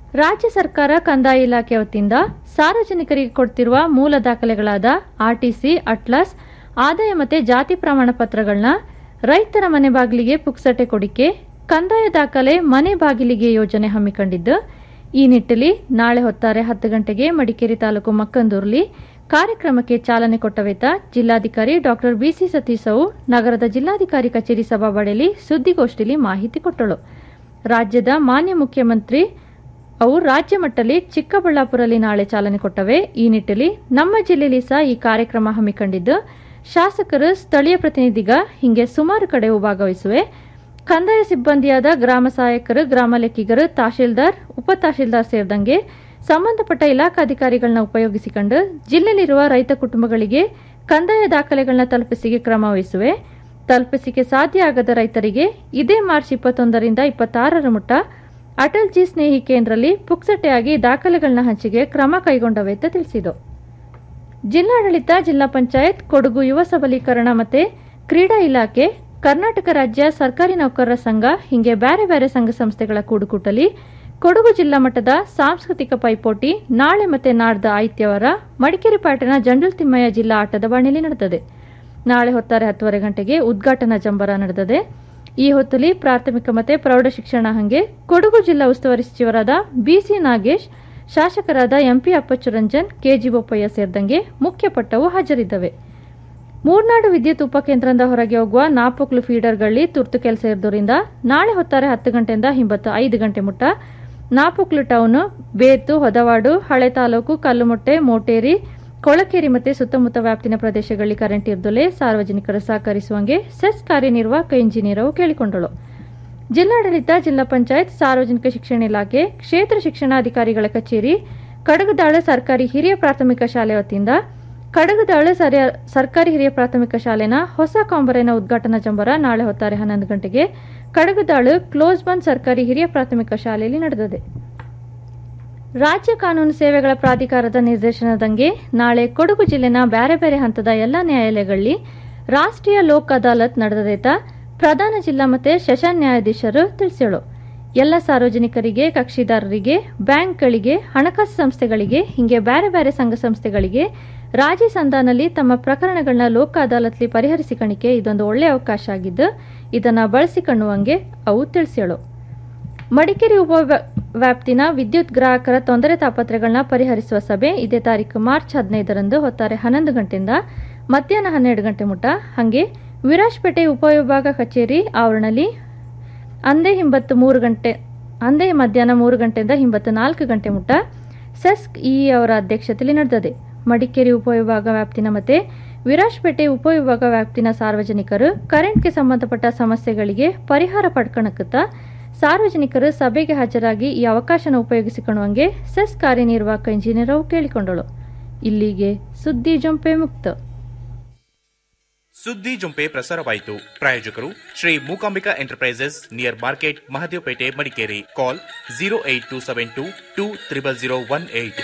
ರಾಜ್ಯ ಸರ್ಕಾರ ಕಂದಾಯ ಇಲಾಖೆ ವತಿಯಿಂದ ಸಾರ್ವಜನಿಕರಿಗೆ ಕೊಡ್ತಿರುವ ಮೂಲ ದಾಖಲೆಗಳಾದ ಆರ್ಟಿಸಿ ಅಟ್ಲಾಸ್ ಆದಾಯ ಮತ್ತು ಜಾತಿ ಪ್ರಮಾಣ ಪತ್ರಗಳನ್ನ ರೈತರ ಮನೆ ಬಾಗಿಲಿಗೆ ಪುಕ್ಸಟೆ ಕೊಡಿಕೆ ಕಂದಾಯ ದಾಖಲೆ ಮನೆ ಬಾಗಿಲಿಗೆ ಯೋಜನೆ ಹಮ್ಮಿಕೊಂಡಿದ್ದು ಈ ನಿಟ್ಟಿನಲ್ಲಿ ನಾಳೆ ಹೊತ್ತಾರೆ ಹತ್ತು ಗಂಟೆಗೆ ಮಡಿಕೇರಿ ತಾಲೂಕು ಮಕ್ಕಂದೂರ್ಲಿ ಕಾರ್ಯಕ್ರಮಕ್ಕೆ ಚಾಲನೆ ಕೊಟ್ಟವೇತ ಜಿಲ್ಲಾಧಿಕಾರಿ ಡಾಕ್ಟರ್ ಬಿಸಿ ಸತೀಶ್ ಅವು ನಗರದ ಜಿಲ್ಲಾಧಿಕಾರಿ ಕಚೇರಿ ಸಭಾಬಳಿಯಲ್ಲಿ ಸುದ್ದಿಗೋಷ್ಠಿಯಲ್ಲಿ ಮಾಹಿತಿ ಕೊಟ್ಟಳು ರಾಜ್ಯದ ಮಾನ್ಯ ಮುಖ್ಯಮಂತ್ರಿ ಅವು ರಾಜ್ಯ ಮಟ್ಟದಲ್ಲಿ ಚಿಕ್ಕಬಳ್ಳಾಪುರಲ್ಲಿ ನಾಳೆ ಚಾಲನೆ ಕೊಟ್ಟವೆ ಈ ನಿಟ್ಟಿನಲ್ಲಿ ನಮ್ಮ ಜಿಲ್ಲೆಯಲ್ಲಿ ಸಹ ಈ ಕಾರ್ಯಕ್ರಮ ಹಮ್ಮಿಕೊಂಡಿದ್ದು ಶಾಸಕರು ಸ್ಥಳೀಯ ಪ್ರತಿನಿಧಿಗ ಹಿಂಗೆ ಸುಮಾರು ಕಡೆಯೂ ಭಾಗವಹಿಸುವೆ ಕಂದಾಯ ಸಿಬ್ಬಂದಿಯಾದ ಗ್ರಾಮ ಸಹಾಯಕರು ಗ್ರಾಮ ಲೆಕ್ಕಿಗರು ತಹಶೀಲ್ದಾರ್ ಉಪ ತಹಶೀಲ್ದಾರ್ ಸೇರಿದಂಗೆ ಸಂಬಂಧಪಟ್ಟ ಇಲಾಖಾಧಿಕಾರಿಗಳನ್ನ ಉಪಯೋಗಿಸಿಕೊಂಡು ಜಿಲ್ಲೆಯಲ್ಲಿರುವ ರೈತ ಕುಟುಂಬಗಳಿಗೆ ಕಂದಾಯ ದಾಖಲೆಗಳನ್ನ ತಲುಪಿಸಿಗೆ ಕ್ರಮ ವಹಿಸುವೆ ತಲುಪಿಸಿಕೆ ಸಾಧ್ಯ ಆಗದ ರೈತರಿಗೆ ಇದೇ ಮಾರ್ಚ್ ಇಪ್ಪತ್ತೊಂದರಿಂದ ಇಪ್ಪತ್ತಾರರ ಮುಟ್ಟ ಅಟಲ್ ಜಿ ಸ್ನೇಹಿ ಕೇಂದ್ರದಲ್ಲಿ ಪುಕ್ಸಟೆಯಾಗಿ ದಾಖಲೆಗಳನ್ನ ಹಂಚಿಗೆ ಕ್ರಮ ಕೈಗೊಂಡವೆ ಅಂತ ತಿಳಿಸಿದರು ಜಿಲ್ಲಾಡಳಿತ ಜಿಲ್ಲಾ ಪಂಚಾಯತ್ ಕೊಡಗು ಯುವ ಸಬಲೀಕರಣ ಮತ್ತೆ ಕ್ರೀಡಾ ಇಲಾಖೆ ಕರ್ನಾಟಕ ರಾಜ್ಯ ಸರ್ಕಾರಿ ನೌಕರರ ಸಂಘ ಹೀಗೆ ಬೇರೆ ಬೇರೆ ಸಂಘ ಸಂಸ್ಥೆಗಳ ಕೂಡುಕೂಟಲಿ ಕೊಡಗು ಜಿಲ್ಲಾ ಮಟ್ಟದ ಸಾಂಸ್ಕೃತಿಕ ಪೈಪೋಟಿ ನಾಳೆ ಮತ್ತೆ ನಾಡ್ದ ಆದಿತ್ಯವಾರ ಮಡಿಕೇರಿ ಪಾಟನ ಜಂಡಲ್ ತಿಮ್ಮಯ್ಯ ಜಿಲ್ಲಾ ಆಟದ ಬಾಣಿಲಿ ನಡೆದಿದೆ ನಾಳೆ ಹೊತ್ತಾರೆ ಹತ್ತುವರೆ ಗಂಟೆಗೆ ಉದ್ಘಾಟನಾ ಜಂಬರ ನಡೆದಿದೆ ಈ ಹೊತ್ತಲ್ಲಿ ಪ್ರಾಥಮಿಕ ಮತ್ತೆ ಪ್ರೌಢ ಶಿಕ್ಷಣ ಹಂಗೆ ಕೊಡಗು ಜಿಲ್ಲಾ ಉಸ್ತುವಾರಿ ಸಚಿವರಾದ ಬಿಸಿ ನಾಗೇಶ್ ಶಾಸಕರಾದ ಎಂಪಿ ಅಪ್ಪಚ್ಚುರಂಜನ್ ಕೆಜಿ ಬೋಪಯ್ಯ ಸೇರಿದಂಗೆ ಮುಖ್ಯ ಪಟ್ಟವು ಹಾಜರಿದ್ದವೆ ಮೂರ್ನಾಡು ವಿದ್ಯುತ್ ಉಪಕೇಂದ್ರದಿಂದ ಹೊರಗೆ ಹೋಗುವ ನಾಪೊಕ್ಲು ಫೀಡರ್ಗಳಲ್ಲಿ ತುರ್ತು ಕೆಲಸ ಇರೋದ್ರಿಂದ ನಾಳೆ ಹೊತ್ತಾರೆ ಹತ್ತು ಗಂಟೆಯಿಂದ ಹಿಂಬತ್ತು ಐದು ಗಂಟೆ ಮುಟ್ಟ ನಾಪೊಕ್ಲು ಟೌನ್ ಬೇತು ಹೊದವಾಡು ಹಳೆ ತಾಲೂಕು ಕಲ್ಲುಮೊಟ್ಟೆ ಮೋಟೇರಿ ಕೊಳಕೇರಿ ಮತ್ತು ಸುತ್ತಮುತ್ತ ವ್ಯಾಪ್ತಿನ ಪ್ರದೇಶಗಳಲ್ಲಿ ಕರೆಂಟ್ ಇರ್ದಲೆ ಸಾರ್ವಜನಿಕರು ಸಹಕರಿಸುವಂಗೆ ಸೆಸ್ ಕಾರ್ಯನಿರ್ವಾಹಕ ಇಂಜಿನಿಯರ್ ಕೇಳಿಕೊಂಡಳು ಜಿಲ್ಲಾಡಳಿತ ಜಿಲ್ಲಾ ಪಂಚಾಯತ್ ಸಾರ್ವಜನಿಕ ಶಿಕ್ಷಣ ಇಲಾಖೆ ಕ್ಷೇತ್ರ ಶಿಕ್ಷಣಾಧಿಕಾರಿಗಳ ಕಚೇರಿ ಕಡಗದಾಳ ಸರ್ಕಾರಿ ಹಿರಿಯ ಪ್ರಾಥಮಿಕ ಶಾಲೆ ವತಿಯಿಂದ ಕಡಗದಾಳ ಸರಿಯ- ಸರ್ಕಾರಿ ಹಿರಿಯ ಪ್ರಾಥಮಿಕ ಶಾಲೆನ ಹೊಸ ಕಾಂಬರೇನ ಉದ್ಘಾಟನಾ ಜಂಬರ ನಾಳೆ ಹೊತ್ತಾರೆ ಹನ್ನೊಂದು ಗಂಟೆಗೆ ಕಡಗದಾಳು ಕ್ಲೋಸ್ ಬಂದ್ ಸರ್ಕಾರಿ ಹಿರಿಯ ಪ್ರಾಥಮಿಕ ಶಾಲೆಯಲ್ಲಿ ನಡೆದಿದೆ ರಾಜ್ಯ ಕಾನೂನು ಸೇವೆಗಳ ಪ್ರಾಧಿಕಾರದ ನಿರ್ದೇಶನದಂಗೆ ನಾಳೆ ಕೊಡಗು ಜಿಲ್ಲೆನ ಬೇರೆ ಬೇರೆ ಹಂತದ ಎಲ್ಲ ನ್ಯಾಯಾಲಯಗಳಲ್ಲಿ ರಾಷ್ಟ್ರೀಯ ಲೋಕ್ ಅದಾಲತ್ ನಡೆದದೇತ ಪ್ರಧಾನ ಜಿಲ್ಲಾ ಮತ್ತೆ ಸೆಷನ್ ನ್ಯಾಯಾಧೀಶರು ತಿಳಿಸಿಳು ಎಲ್ಲ ಸಾರ್ವಜನಿಕರಿಗೆ ಕಕ್ಷಿದಾರರಿಗೆ ಬ್ಯಾಂಕ್ಗಳಿಗೆ ಹಣಕಾಸು ಸಂಸ್ಥೆಗಳಿಗೆ ಹಿಂಗೆ ಬೇರೆ ಬೇರೆ ಸಂಘ ಸಂಸ್ಥೆಗಳಿಗೆ ರಾಜಿ ಸಂಧಾನಲ್ಲಿ ತಮ್ಮ ಪ್ರಕರಣಗಳನ್ನ ಲೋಕ ಅದಾಲತ್ಲಿ ಪರಿಹರಿಸಿಕಣಿಕೆ ಇದೊಂದು ಒಳ್ಳೆಯ ಅವಕಾಶ ಆಗಿದ್ದು ಇದನ್ನ ಬಳಸಿಕೊಳ್ಳುವಂಗೆ ಅವು ತಿಳಿಸ್ಯಳು ಮಡಿಕೇರಿ ಉಪ ವ್ಯಾ- ವ್ಯಾಪ್ತಿನ ವಿದ್ಯುತ್ ಗ್ರಾಹಕರ ತೊಂದರೆ ತಾಪತ್ರೆಗಳನ್ನ ಪರಿಹರಿಸುವ ಸಭೆ ಇದೇ ತಾರೀಕು ಮಾರ್ಚ್ ಹದಿನೈದರಂದು ಹೊತ್ತಾರೆ ಹನ್ನೊಂದು ಗಂಟೆಯಿಂದ ಮಧ್ಯಾಹ್ನ ಹನ್ನೆರಡು ಗಂಟೆ ಮುಟ ಹಾಗೆ ವಿರಾಜ್ಪೇಟೆ ಉಪವಿಭಾಗ ಕಚೇರಿ ಆವರಣದಲ್ಲಿ ಅಂದೇ ಹಿಂಬತ್ತು ಮೂರು ಗಂಟೆ ಅಂದೇ ಮಧ್ಯಾಹ್ನ ಮೂರು ಗಂಟೆಯಿಂದ ಹಿಂಬತ್ತು ನಾಲ್ಕು ಗಂಟೆ ಮುಟ ಸೆಸ್ಕ್ ಇ ಅವರ ಅಧ್ಯಕ್ಷತೆಯಲ್ಲಿ ನಡೆದಿದೆ ಮಡಿಕೇರಿ ಉಪವಿಭಾಗ ವ್ಯಾಪ್ತಿನ ಮತ್ತೆ ವಿರಾಜ್ಪೇಟೆ ಉಪವಿಭಾಗ ವ್ಯಾಪ್ತಿನ ಸಾರ್ವಜನಿಕರು ಕರೆಂಟ್ಗೆ ಸಂಬಂಧಪಟ್ಟ ಸಮಸ್ಯೆಗಳಿಗೆ ಪರಿಹಾರ ಪಡ್ಕಣಕ್ಕತ್ತ ಸಾರ್ವಜನಿಕರು ಸಭೆಗೆ ಹಾಜರಾಗಿ ಈ ಅವಕಾಶನ ಉಪಯೋಗಿಸಿಕೊಳ್ಳುವಂಗೆ ಸೆಸ್ ಕಾರ್ಯನಿರ್ವಾಹಕ ಇಂಜಿನಿಯರ್ ಅವು ಕೇಳಿಕೊಂಡಳು ಇಲ್ಲಿಗೆ ಸುದ್ದಿ ಜೊಂಪೆ ಮುಕ್ತ ಸುದ್ದಿ ಜುಂಪೆ ಪ್ರಸಾರವಾಯಿತು ಪ್ರಾಯೋಜಕರು Shri Mookambika enterprises near market Mahadevapete Madikeri call zero eight two seven two two triple zero one eight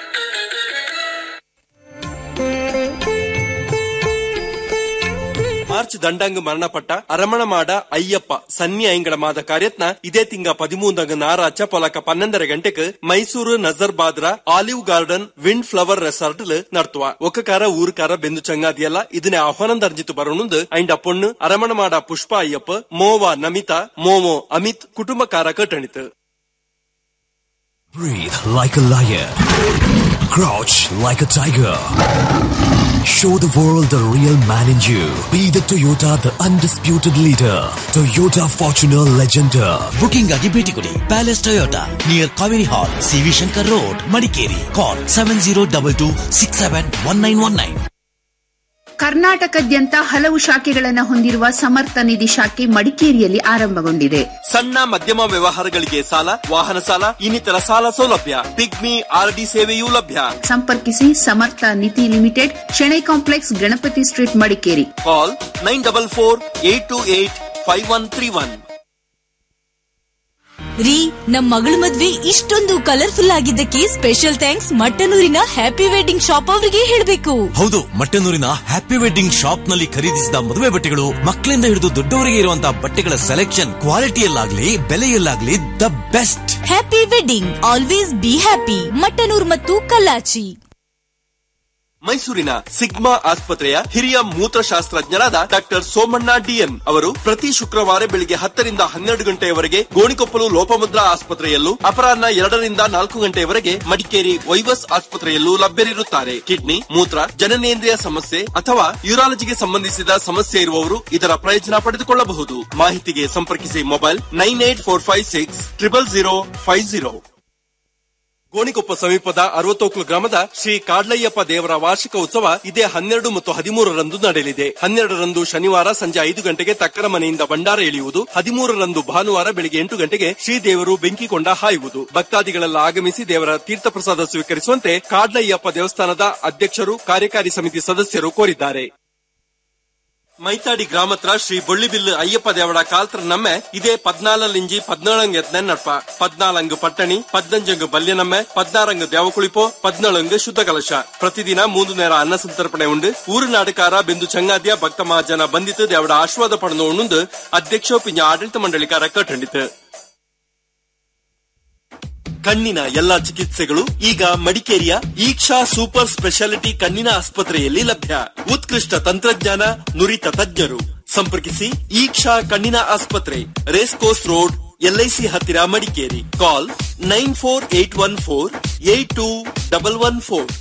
March ದಂಡಂಗ್ ಮರಣಪಟ್ಟ ಅರಮಣಮಾಡ ಅಯ್ಯಪ್ಪ ಸನ್ನಿ ಐಂಗಡ ಮಾದ ಕಾರ್ಯತ್ನ ಇದೇ ತಿಂಗ ಪದಿಮೂಂದಂಗ್ ನಾರಾಚ ಪೊಲಕ ಪನ್ನೊಂದರ ಗಂಟೆಕ್ ಮೈಸೂರು ನಜರ್ ಬಾದ್ರ olive garden wind flower resort ನಡ್ತುವ ಒಕ್ಕಕಾರ ಊರ್ಕಾರ ಬೆಂದು ಚಂಗಾದಿಯಲ್ಲ ಇದನ್ನೇ ಆಹ್ವಾನ ದರ್ಜಿತು ಬರೋಣುಂದು ಐಂಡ ಪೊಣ್ಣು ಅರಮಣಮಾಡ ಪುಷ್ಪ ಅಯ್ಯಪ್ಪ ಮೋವ ನಮಿತಾ ಮೋಮೋ ಅಮಿತ್ ಕುಟುಂಬಕಾರ ಕಟ್ಟಣಿತು Breathe like a lion. Crouch like a tiger. Show the world the real man in you. Be the Toyota, the undisputed leader. Toyota Fortuner Legender. Booking ಆಗಿ ಭೇಟಿ ಕೊಡಿ palace Toyota near Kaveri hall CV Shankar road Madikeri call seven zero double two six seven one nine one nine ಕರ್ನಾಟಕದ್ಯಂತ ಹಲವು ಶಾಖೆಗಳನ್ನು ಹೊಂದಿರುವ ಸಮರ್ಥ ನಿಧಿ ಶಾಖೆ ಮಡಿಕೇರಿಯಲ್ಲಿ ಆರಂಭಗೊಂಡಿದೆ ಸಣ್ಣ ಮಧ್ಯಮ ವ್ಯವಹಾರಗಳಿಗೆ ಸಾಲ ವಾಹನ ಸಾಲ ಇನ್ನಿತರ ಸಾಲ ಸೌಲಭ್ಯ ಪಿಗ್ಮಿ ಆರ್ಡಿ ಸೇವೆಯೂ ಲಭ್ಯ ಸಂಪರ್ಕಿಸಿ Samartha Nidhi limited Shenoy complex Ganapati street Madikeri call nine double four eight two eight five one three one ರೀ ನಮ್ ಮಗಳ ಮದ್ವೆ ಇಷ್ಟೊಂದು ಕಲರ್ಫುಲ್ ಆಗಿದ್ದಕ್ಕೆ ಸ್ಪೆಷಲ್ ಥ್ಯಾಂಕ್ಸ್ ಮಟ್ಟನೂರಿನ ಹ್ಯಾಪಿ ವೆಡ್ಡಿಂಗ್ ಶಾಪ್ ಅವರಿಗೆ ಹೇಳ್ಬೇಕು ಹೌದು ಮಟ್ಟನೂರಿನ ಹ್ಯಾಪಿ ವೆಡ್ಡಿಂಗ್ ಶಾಪ್ ನಲ್ಲಿ ಖರೀದಿಸಿದ ಮದುವೆ ಬಟ್ಟೆಗಳು ಮಕ್ಕಳಿಂದ ಹಿಡಿದು ದೊಡ್ಡವರಿಗೆ ಇರುವಂತಹ ಬಟ್ಟೆಗಳ ಸೆಲೆಕ್ಷನ್ ಕ್ವಾಲಿಟಿಯಲ್ಲಾಗ್ಲಿ ಬೆಲೆಯಲ್ಲಾಗ್ಲಿ the best happy wedding always be happy Mattanur ಮತ್ತು ಕಲ್ಲಾಚಿ ಮೈಸೂರಿನ ಸಿಗ್ಮಾ ಆಸ್ಪತ್ರೆಯ ಹಿರಿಯ ಮೂತ್ರಶಾಸ್ತ್ರಜ್ಞರಾದ ಡಾಕ್ಟರ್ ಸೋಮಣ್ಣ ಡಿಎನ್ ಅವರು ಪ್ರತಿ ಶುಕ್ರವಾರ ಬೆಳಿಗ್ಗೆ ಹತ್ತರಿಂದ ಹನ್ನೆರಡು ಗಂಟೆಯವರೆಗೆ ಗೋಣಿಕೊಪ್ಪಲು ಲೋಪಮುದ್ರಾ ಆಸ್ಪತ್ರೆಯಲ್ಲೂ ಅಪರಾಹ್ನ ಎರಡರಿಂದ ನಾಲ್ಕು ಗಂಟೆಯವರೆಗೆ ಮಡಿಕೇರಿ ವೈವಸ್ ಆಸ್ಪತ್ರೆಯಲ್ಲೂ ಲಭ್ಯರಿರುತ್ತಾರೆ ಕಿಡ್ನಿ ಮೂತ್ರ ಜನನೇಂದ್ರಿಯ ಸಮಸ್ಯೆ ಅಥವಾ ಯೂರಾಲಜಿಗೆ ಸಂಬಂಧಿಸಿದ ಸಮಸ್ಯೆ ಇರುವವರು ಇದರ ಪ್ರಯೋಜನ ಪಡೆದುಕೊಳ್ಳಬಹುದು ಮಾಹಿತಿಗೆ ಸಂಪರ್ಕಿಸಿ mobile nine eight four five six triple zero five zero Gonikoppa ಸಮೀಪದ ಅರವತ್ತೋಕ್ಲು ಗ್ರಾಮದ ಶ್ರೀ ಕಾಡ್ಲಯ್ಯಪ್ಪ ದೇವರ ವಾರ್ಷಿಕ ಉತ್ಸವ ಇದೇ ಹನ್ನೆರಡು ಮತ್ತು ಹದಿಮೂರರಂದು ನಡೆಯಲಿದೆ ಹನ್ನೆರಡರಂದು ಶನಿವಾರ ಸಂಜೆ ಐದು ಗಂಟೆಗೆ ತಕ್ಕರ ಮನೆಯಿಂದ ಭಂಡಾರ ಎಳೆಯುವುದು ಹದಿಮೂರರಂದು ಭಾನುವಾರ ಬೆಳಿಗ್ಗೆ ಎಂಟು ಗಂಟೆಗೆ ಶ್ರೀದೇವರು ಬೆಂಕಿಕೊಂಡ ಹಾಯುವುದು ಭಕ್ತಾದಿಗಳೆಲ್ಲ ಆಗಮಿಸಿ ದೇವರ ತೀರ್ಥ ಪ್ರಸಾದ ಸ್ವೀಕರಿಸುವಂತೆ ಕಾಡ್ಲಯ್ಯಪ್ಪ ದೇವಸ್ಥಾನದ ಅಧ್ಯಕ್ಷರು ಕಾರ್ಯಕಾರಿ ಸಮಿತಿ ಸದಸ್ಯರು ಕೋರಿದ್ದಾರೆ ಮೈತಾಡಿ ಗ್ರಾಮತ್ರ ಶ್ರೀ ಬೊಳ್ಳಿಬಿಲ್ಲು ಅಯ್ಯಪ್ಪ ದೇವಡ ಕಾಲ್ತ್ರ ನಮ್ಮೆ ಇದೇ ಪದ್ನಾಲಂಜಿ ಪದ್ನೇಳಂಗ್ ಎತ್ನೆ ನಡ್ಪ ಪದ್ನಾಲಂಗ್ ಪಟ್ಟಣಿ ಪದ್ನಂಜಂಗ್ ಬಲ್ಯನಮ್ಮೆ ಪದ್ನಾರಂಗ್ ದೇವಕುಳಿಪೋ ಪದ್ನೇಳಂಗ್ ಶುದ್ಧ ಕಲಶ ಪ್ರತಿದಿನ ಮೂರು ನೇರ ಅನ್ನ ಸಂತರ್ಪಣೆ ಉಂಡು ಊರು ನಾಡಕಾರ ಬಿಂದು ಚಂಗಾದ್ಯ ಭಕ್ತ ಮಹಾಜನ ಬಂದಿತ್ತು ದೇವಡ ಆಶೀರ್ವಾದ ಪಡೆದು ಉಣ್ಣುಂದು ಅಧ್ಯಕ್ಷ ಪಿಂಜ ಆಡಳಿತ ಮಂಡಳಿಕಾರ ಕಟ್ಟಂಡಿತು ಕಣ್ಣಿನ ಎಲ್ಲಾ ಚಿಕಿತ್ಸೆಗಳು ಈಗ ಮಡಿಕೇರಿಯ ಈಕ್ಷಾ ಸೂಪರ್ ಸ್ಪೆಷಾಲಿಟಿ ಕಣ್ಣಿನ ಆಸ್ಪತ್ರೆಯಲ್ಲಿ ಲಭ್ಯ ಉತ್ಕೃಷ್ಟ ತಂತ್ರಜ್ಞಾನ ನುರಿತ ತಜ್ಞರು ಸಂಪರ್ಕಿಸಿ ಈಕ್ಷಾ ಕಣ್ಣಿನ ಆಸ್ಪತ್ರೆ ರೇಸ್ ಕೋರ್ಸ್ ರೋಡ್ ಎಲ್ಐಸಿ ಹತ್ತಿರ Madikeri call nine four eight one four eight two double one four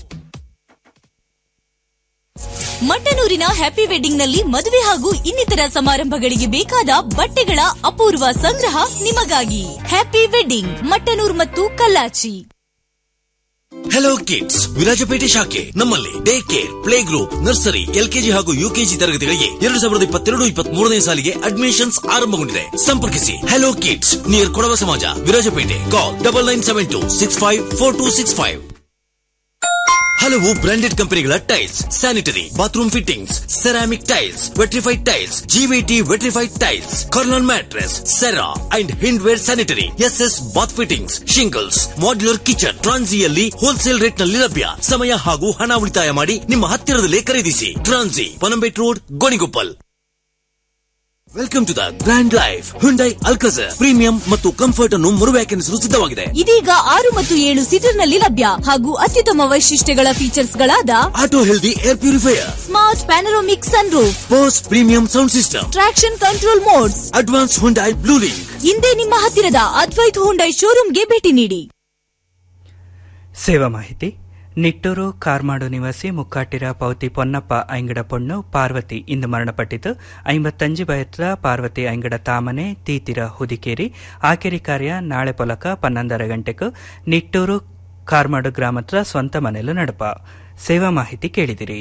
ಮಟ್ಟನೂರಿನ ಹ್ಯಾಪಿ ವೆಡ್ಡಿಂಗ್ ನಲ್ಲಿ ಮದುವೆ ಹಾಗೂ ಇನ್ನಿತರ ಸಮಾರಂಭಗಳಿಗೆ ಬೇಕಾದ ಬಟ್ಟೆಗಳ ಅಪೂರ್ವ ಸಂಗ್ರಹ ನಿಮಗಾಗಿ ಹ್ಯಾಪಿ ವೆಡ್ಡಿಂಗ್ ಮಟ್ಟನೂರ್ ಮತ್ತು ಕಲ್ಲಾಚಿ ಹೆಲೋ ಕಿಡ್ಸ್ ವಿರಾಜಪೇಟೆ ಶಾಖೆ ನಮ್ಮಲ್ಲಿ day care play group nursery LKG ಹಾಗೂ ಯುಕೆಜಿ ತರಗತಿಗಳಿಗೆ ಎರಡು ಸಾವಿರದ ಇಪ್ಪತ್ತೆರಡು ಇಪ್ಪತ್ತ್ ಮೂರನೇ ಸಾಲಿಗೆ ಅಡ್ಮಿಷನ್ಸ್ ಆರಂಭಗೊಂಡಿದೆ ಸಂಪರ್ಕಿಸಿ hello kids near Kodava Samaja Virajpet call double nine seven two six five four two six five ಹಲವು ಬ್ರಾಂಡೆಡ್ ಕಂಪನಿಗಳ tiles sanitary bathroom fittings ceramic tiles vitrified tiles GVT vitrified tiles corner mattress Cera and Hindware sanitary S S bath fittings shingles modular kitchen ಟ್ರಾನ್ಸಿಯಲ್ಲಿ wholesale rate ನಲ್ಲಿ ಲಭ್ಯ ಸಮಯ ಹಾಗೂ ಹಣ ಉಳಿತಾಯ ಮಾಡಿ ನಿಮ್ಮ ಹತ್ತಿರದಲ್ಲೇ ಖರೀದಿಸಿ ಟ್ರಾನ್ಸಿ ಪನಂಬೇಟ್ road Gonikoppal welcome to the grand life Hyundai Alcazar premium ಮತ್ತು ಕಂಫರ್ಟ್ ಅನ್ನು ಮರು ವ್ಯಾಖ್ಯಾನಿಸಲು ಸಿದ್ಧವಾಗಿದೆ ಇದೀಗ ಆರು ಮತ್ತು ಏಳು ಸೀಟರ್ ನಲ್ಲಿ ಲಭ್ಯ ಹಾಗೂ ಅತ್ಯುತ್ತಮ ವೈಶಿಷ್ಟ್ಯಗಳ ಫೀಚರ್ಸ್ ಗಳಾದ auto healthy air purifier smart panoramic sunroof Bose premium sound system traction control modes advance Hyundai blue link ಹಿಂದೆ ನಿಮ್ಮ ಹತ್ತಿರದ ಅದ್ವೈತ್ ಹುಂಡೈ ಶೋರೂಮ್ಗೆ ಭೇಟಿ ನೀಡಿ ಸೇವಾ ಮಾಹಿತಿ ನಿಟ್ಟೂರು ಕಾರ್ಮಾಡು ನಿವಾಸಿ ಮುಕ್ಕಾಟಿರ ಪೌತಿ ಪೊನ್ನಪ್ಪ ಐಂಗಡ ಪೊಣ್ಣು ಪಾರ್ವತಿ ಇಂದು ಮರಣಪಟ್ಟಿತು ಐಂಬತ್ತಂಜು ಬಯತ್ತರ ಪಾರ್ವತಿ ಐಂಗಡ ತಾಮನೆ ತೀತಿರ ಹುದಿಕೇರಿ ಆಕೆರಿ ಕಾರ್ಯ ನಾಳೆ ಪೊಲಕ ಪನ್ನೊಂದರ ಗಂಟೆಗೂ ನಿಟ್ಟೂರು ಕಾರ್ಮಾಡು ಗ್ರಾಮತ್ರ ಸ್ವಂತ ಮನೆಲು ನಡಪ ಸೇವಾ ಮಾಹಿತಿ ಕೇಳಿದಿರಿ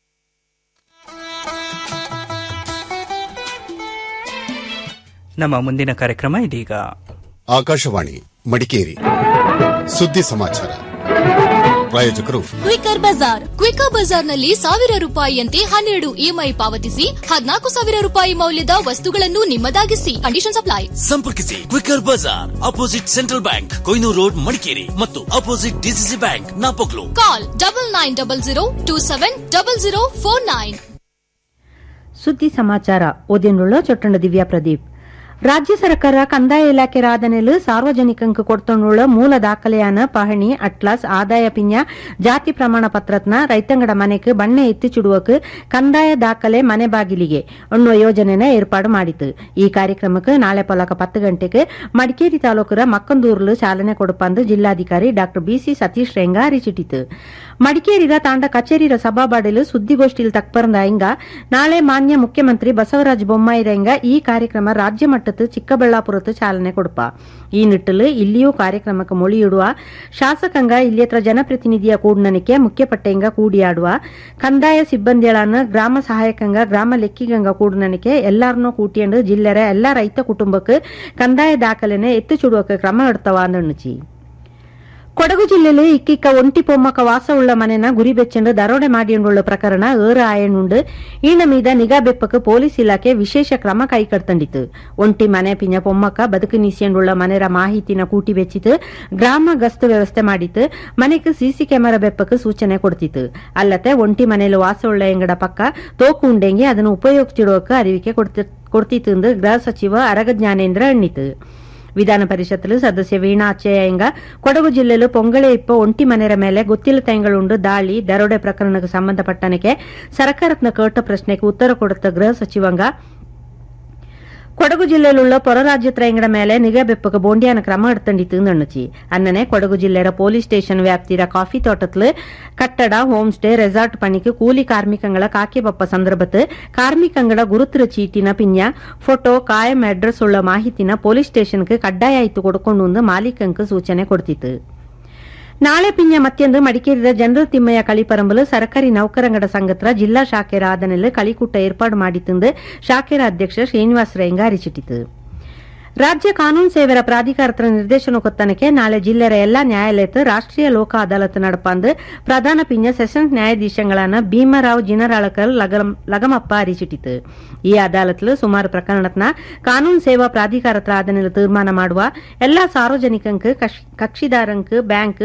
ನಮ್ಮ ಮುಂದಿನ ಕಾರ್ಯಕ್ರಮ ಇದೀಗ ಆಕಾಶವಾಣಿ ಮಡಿಕೇರಿ ಸುದ್ದಿ ಸಮಾಚಾರ ಪ್ರಾಯೋಜಕರು ಕ್ವಿಕರ್ ಬಜಾರ್ ಕ್ವಿಕರ್ ಬಜಾರ್ನಲ್ಲಿ ಸಾವಿರ ರೂಪಾಯಿಯಂತೆ ಹನ್ನೆರಡು ಇಎಂಐ ಪಾವತಿಸಿ ಹದಿನಾಲ್ಕು ಸಾವಿರ ರೂಪಾಯಿ ಮೌಲ್ಯದ ವಸ್ತುಗಳನ್ನು ನಿಮ್ಮದಾಗಿಸಿ ಕಂಡೀಷನ್ ಅಪ್ಲೈ ಸಂಪರ್ಕಿಸಿ ಕ್ವಿಕರ್ ಬಜಾರ್ opposite central bank Koinur road Madikeri ಮತ್ತು opposite DCC bank Napoklu call double nine double zero two seven double zero four nine ಸುದ್ದಿ ಸಮಾಚಾರ ಓದಿನುಳ್ಳ ಚೊಟ್ಟಣ ದಿವ್ಯಾ ಪ್ರದೀಪ್ ರಾಜ್ಯ ಸರ್ಕಾರ ಕಂದಾಯ ಇಲಾಖೆ ರಾಧನೆಲು ಸಾರ್ವಜನಿಕಂಕ್ ಕೊಡ್ತೊಂಡುಳ್ಳ ಮೂಲ ದಾಖಲೆಯಾನ ಪಹಣಿ ಅಟ್ಲಾಸ್ ಆದಾಯ ಪಿಂಜ ಜಾತಿ ಪ್ರಮಾಣ ಪತ್ರತ್ನ ರೈತಂಗಡ ಮನೆಕ್ ಬಣ್ಣೆ ಎತ್ತಿಚಿಡುವಕ್ ಕಂದಾಯ ದಾಖಲೆ ಮನೆ ಬಾಗಿಲಿಗೆ ಅನ್ನುವ ಯೋಜನೆನ ಏರ್ಪಾಡು ಮಾಡಿತು ಈ ಕಾರ್ಯಕ್ರಮಕ್ಕೆ ನಾಳೆ ಪೊಲಕ ಪತ್ತು ಗಂಟೆಗೆ ಮಡಿಕೇರಿ ತಾಲೂಕರ ಮಕ್ಕಂದೂರ್ಲು ಚಾಲನೆ ಕೊಡುಪಂದು ಜಿಲ್ಲಾಧಿಕಾರಿ ಡಾ ಬಿಸಿ ಸತೀಶ್ ರೇಂಗ ಅರಿಚಿಟ್ಟಿತು ಮಡಿಕೇರಿರ ತಾಂಡ ಕಚೇರಿರ ಸಭಾಬಾಡಿಲು ಸುದ್ದಿಗೋಷ್ಠಿಲ್ ತಕ್ಪರಂದ ಇಂಗ ನಾಳೆ ಮಾನ್ಯ ಮುಖ್ಯಮಂತ್ರಿ ಬಸವರಾಜ ಬೊಮ್ಮಾಯಿ ರೇಂಗ ಈ ಕಾರ್ಯಕ್ರಮ ರಾಜ್ಯ ಮಟ್ಟದ ಚಿಕ್ಕಬಳ್ಳಾಪುರത്ത് ಚಾಲನೆ ಕೊಡುಪ ಈ ನಿಟ್ಟಲು ಇಲ್ಲಿಯೂ ಕಾರ್ಯಕ್ರಮಕ್ಕೆ ಮೊಳಿಯಿಡುವ ಶಾಸಕಾಂಗ ಇಲ್ಲಿಯತ್ರ ಜನಪ್ರತಿನಿಧಿಯ ಕೂಡ್ನನಿಕೆ ಮುಖ್ಯಪಟ್ಟೆಂಗ ಕೂಡಿಯಾಡುವ ಕಂದಾಯ ಸಿಬ್ಬಂದಿಗಳನ್ನು ಗ್ರಾಮ ಸಹಾಯಕಂಗ ಗ್ರಾಮ ಲೆಕ್ಕಿಗಂಗ ಕೂಡ್ನನಿಕೆ ಎಲ್ಲಾರನ್ನೂ ಕೂಟಿಯಂಡು ಜಿಲ್ಲೆರ ಎಲ್ಲಾ ರೈತ ಕುಟುಂಬಕ್ಕೆ ಕಂದಾಯ ದಾಖಲೆನೆ ಎತ್ತು ಚುಡುವಕ್ಕೆ ಕ್ರಮ ಎಡ್ತವ ಅಂದಣ್ಣುಚಿ ಕೊಡಗು ಜಿಲ್ಲೆಯಲ್ಲಿ ಇಕ್ಕಿಕ್ಕ ಒಂಟಿ ಪೊಮ್ಮಕ ವಾಸವುಳ್ಳ ಮನೆನ ಗುರಿ ಬೆಚ್ಚಂಡು ದರೋಡೆ ಮಾಡಿಯುಳ್ಳ ಪ್ರಕರಣ ಏறு ಆಯಣ್ಣುಂಡು ಈಣ ಮೀದ ನಿಗಾ ಬೆಪ್ಪಕ್ಕೆ ಪೊಲೀಸ್ ಇಲಾಖೆ ವಿಶೇಷ ಕ್ರಮ ಕೈಕಡ್ತಂಡಿತು ಒಂಟಿ ಮನೆ ಪಿಂಜ ಪೊಮ್ಮಕ ಬದುಕು ನೀಸಿಯಂಡುಳ್ಳ ಮನೆರ ಮಾಹಿತಿನ ಕೂಟಿ ಬೆಚ್ಚಿತು ಗ್ರಾಮ ಗಸ್ತು ವ್ಯವಸ್ಥೆ ಮಾಡಿತ್ತು ಮನೆಗೆ ಸಿಸಿ ಕ್ಯಾಮೆರಾ ಬೆಪ್ಪಕ್ಕೆ ಸೂಚನೆ ಕೊಡ್ತಿತ್ತು ಅಲ್ಲದೆ ಒಂಟಿ ಮನೆಯಲ್ಲಿ ವಾಸವುಳ್ಳ ಎಂಗಡ ಪಕ್ಕ ತೋಕು ಉಂಡೆಂಗಿ ಅದನ್ನು ಉಪಯೋಗಿಸಿಡುವಕ್ಕೆ ಅರಿವಿಕೆ ಕೊಡ್ತಿತ್ತು ಎಂದು ಗೃಹ ಸಚಿವ ಅರಗ ಜ್ಞಾನೇಂದ್ರ ಎಣ್ಣಿತು ವಿಧಾನ ಪರಿಷತ್ಲು ಸದಸ್ಯ ವೀಣಾ ಅಚ್ಚಯ್ಯಂಗ ಕೊಡಗು ಜಿಲ್ಲೆಲು ಪೊಂಗಳೆ ಇಪ್ಪ ಒಂಟಿ ಮನೆರ ಮೇಲೆ ಗೊತ್ತಿಲ್ಲ ತೆಂಗಳುಂಡು ದಾಳಿ ದರೋಡೆ ಪ್ರಕರಣಕ್ಕೆ ಸಂಬಂಧಪಟ್ಟನಕ್ಕೆ ಸರ್ಕಾರತ್ನ ಕೇಟ ಪ್ರಶ್ನೆಗೆ ಉತ್ತರ ಕೊಡುತ್ತ ಗೃಹ ಸಚಿವಂಗ ಕೊಡಗು ಜಿಲ್ಲೆಯಲ್ಲಿರುವ ಪೊರರಾಜ್ಯತ್ರ ಮೇಲೆ ನಿಗಾ ಬೆಪ್ಪಕ ಬೋಂಡಿಯಾನ ಕ್ರಮ എടുത്തണ്ടിತ್ತು ನಣ್ಣಚಿ ಅನ್ನನೆ ಕೊಡಗು ಜಿಲ್ಲೆಯ ಪೊಲೀಸ್ ಸ್ಟೇಷನ್ ವ್ಯಾಪ್ತಿರ ಕಾಫಿ ತೋಟತ್ಲು ಕಟ್ಟಡ ಹೋಮ್ ಸ್ಟೇ ರೆಸಾರ್ಟ್ ಪಣಿக்கு ಕೂಲಿ ಕಾರ್ಮಿಕಂಗಳ ಕಾಕಿ ಬಪ್ಪ ಸಂದರ್ಭತ್ ಕಾರ್ಮಿಕಂಗಳ ಗುರುತರ ಚೀಟಿನ ಪಿನ್ಯ ಫೋಟೋ ಕಾಯಂ ಅಡ್ರೆಸ್ ಉಳ್ಳ ಮಾಹಿತಿನ ಪೊಲೀಸ್ ಸ್ಟೇಷನ್ಗೆ ಕಡ್ಡಾಯ ಆಯ್ತು ಕೊಡ್ಕೊಂಡು ಮಾಲೀಕಂಕ್ ಸೂಚನೆ ಕೊಡ್ತಿತ್ತು ನಾಳೆ ಪಿಂಜ ಮತ್ತೊಂದು ಮಡಿಕೇರಿದ ಜನರಲ್ ತಿಮ್ಮಯ್ಯ ಕಳಿಪರಂಬಲು ಸರ್ಕಾರಿ ನೌಕರಂಗಡ ಸಂಘತ್ರ ಜಿಲ್ಲಾ ಶಾಖೆರ ಆದನೆಲ್ ಕಳಿಕೂಟ ಏರ್ಪಾಡು ಮಾಡಿತ್ತಂದು ಶಾಖೆರ ಅಧ್ಯಕ್ಷ ಶ್ರೀನಿವಾಸ ರೇಂಗ ಅರಿಚಿಟ್ಟಿತು ರಾಜ್ಯ ಕಾನೂನು ಸೇವೆರ ಪ್ರಾಧಿಕಾರತ್ರ ನಿರ್ದೇಶನ ಕೊತ್ತನಕ್ಕೆ ನಾಳೆ ಜಿಲ್ಲೆರ ಎಲ್ಲಾ ನ್ಯಾಯಾಲಯದ ರಾಷ್ಟ್ರೀಯ ಲೋಕ ಅದಾಲತ್ ನಡಪಂದು ಪ್ರಧಾನ ಪಿಂಜ ಸೆಷನ್ಸ್ ನ್ಯಾಯಾಧೀಶಗಳಾன ಭೀಮರಾವ್ ಜಿನರಾಳಕರ್ ಲಗಮಪ್ಪ ಅರಿಚಿಟ್ಟಿತು ಈ ಅದಾಲತ್ಲು ಸುಮಾರು ಪ್ರಕರಣತ್ನ ಕಾನೂನು ಸೇವಾ ಪ್ರಾಧಿಕಾರತ್ರ ಆದನೆಲ್ ತೀರ್ಮಾನ ಮಾಡುವ ಎಲ್ಲಾ ಸಾರ್ವಜನಿಕಂಕ್ ಕಕ್ಷಿದಾರಂಕ್ ಬ್ಯಾಂಕ್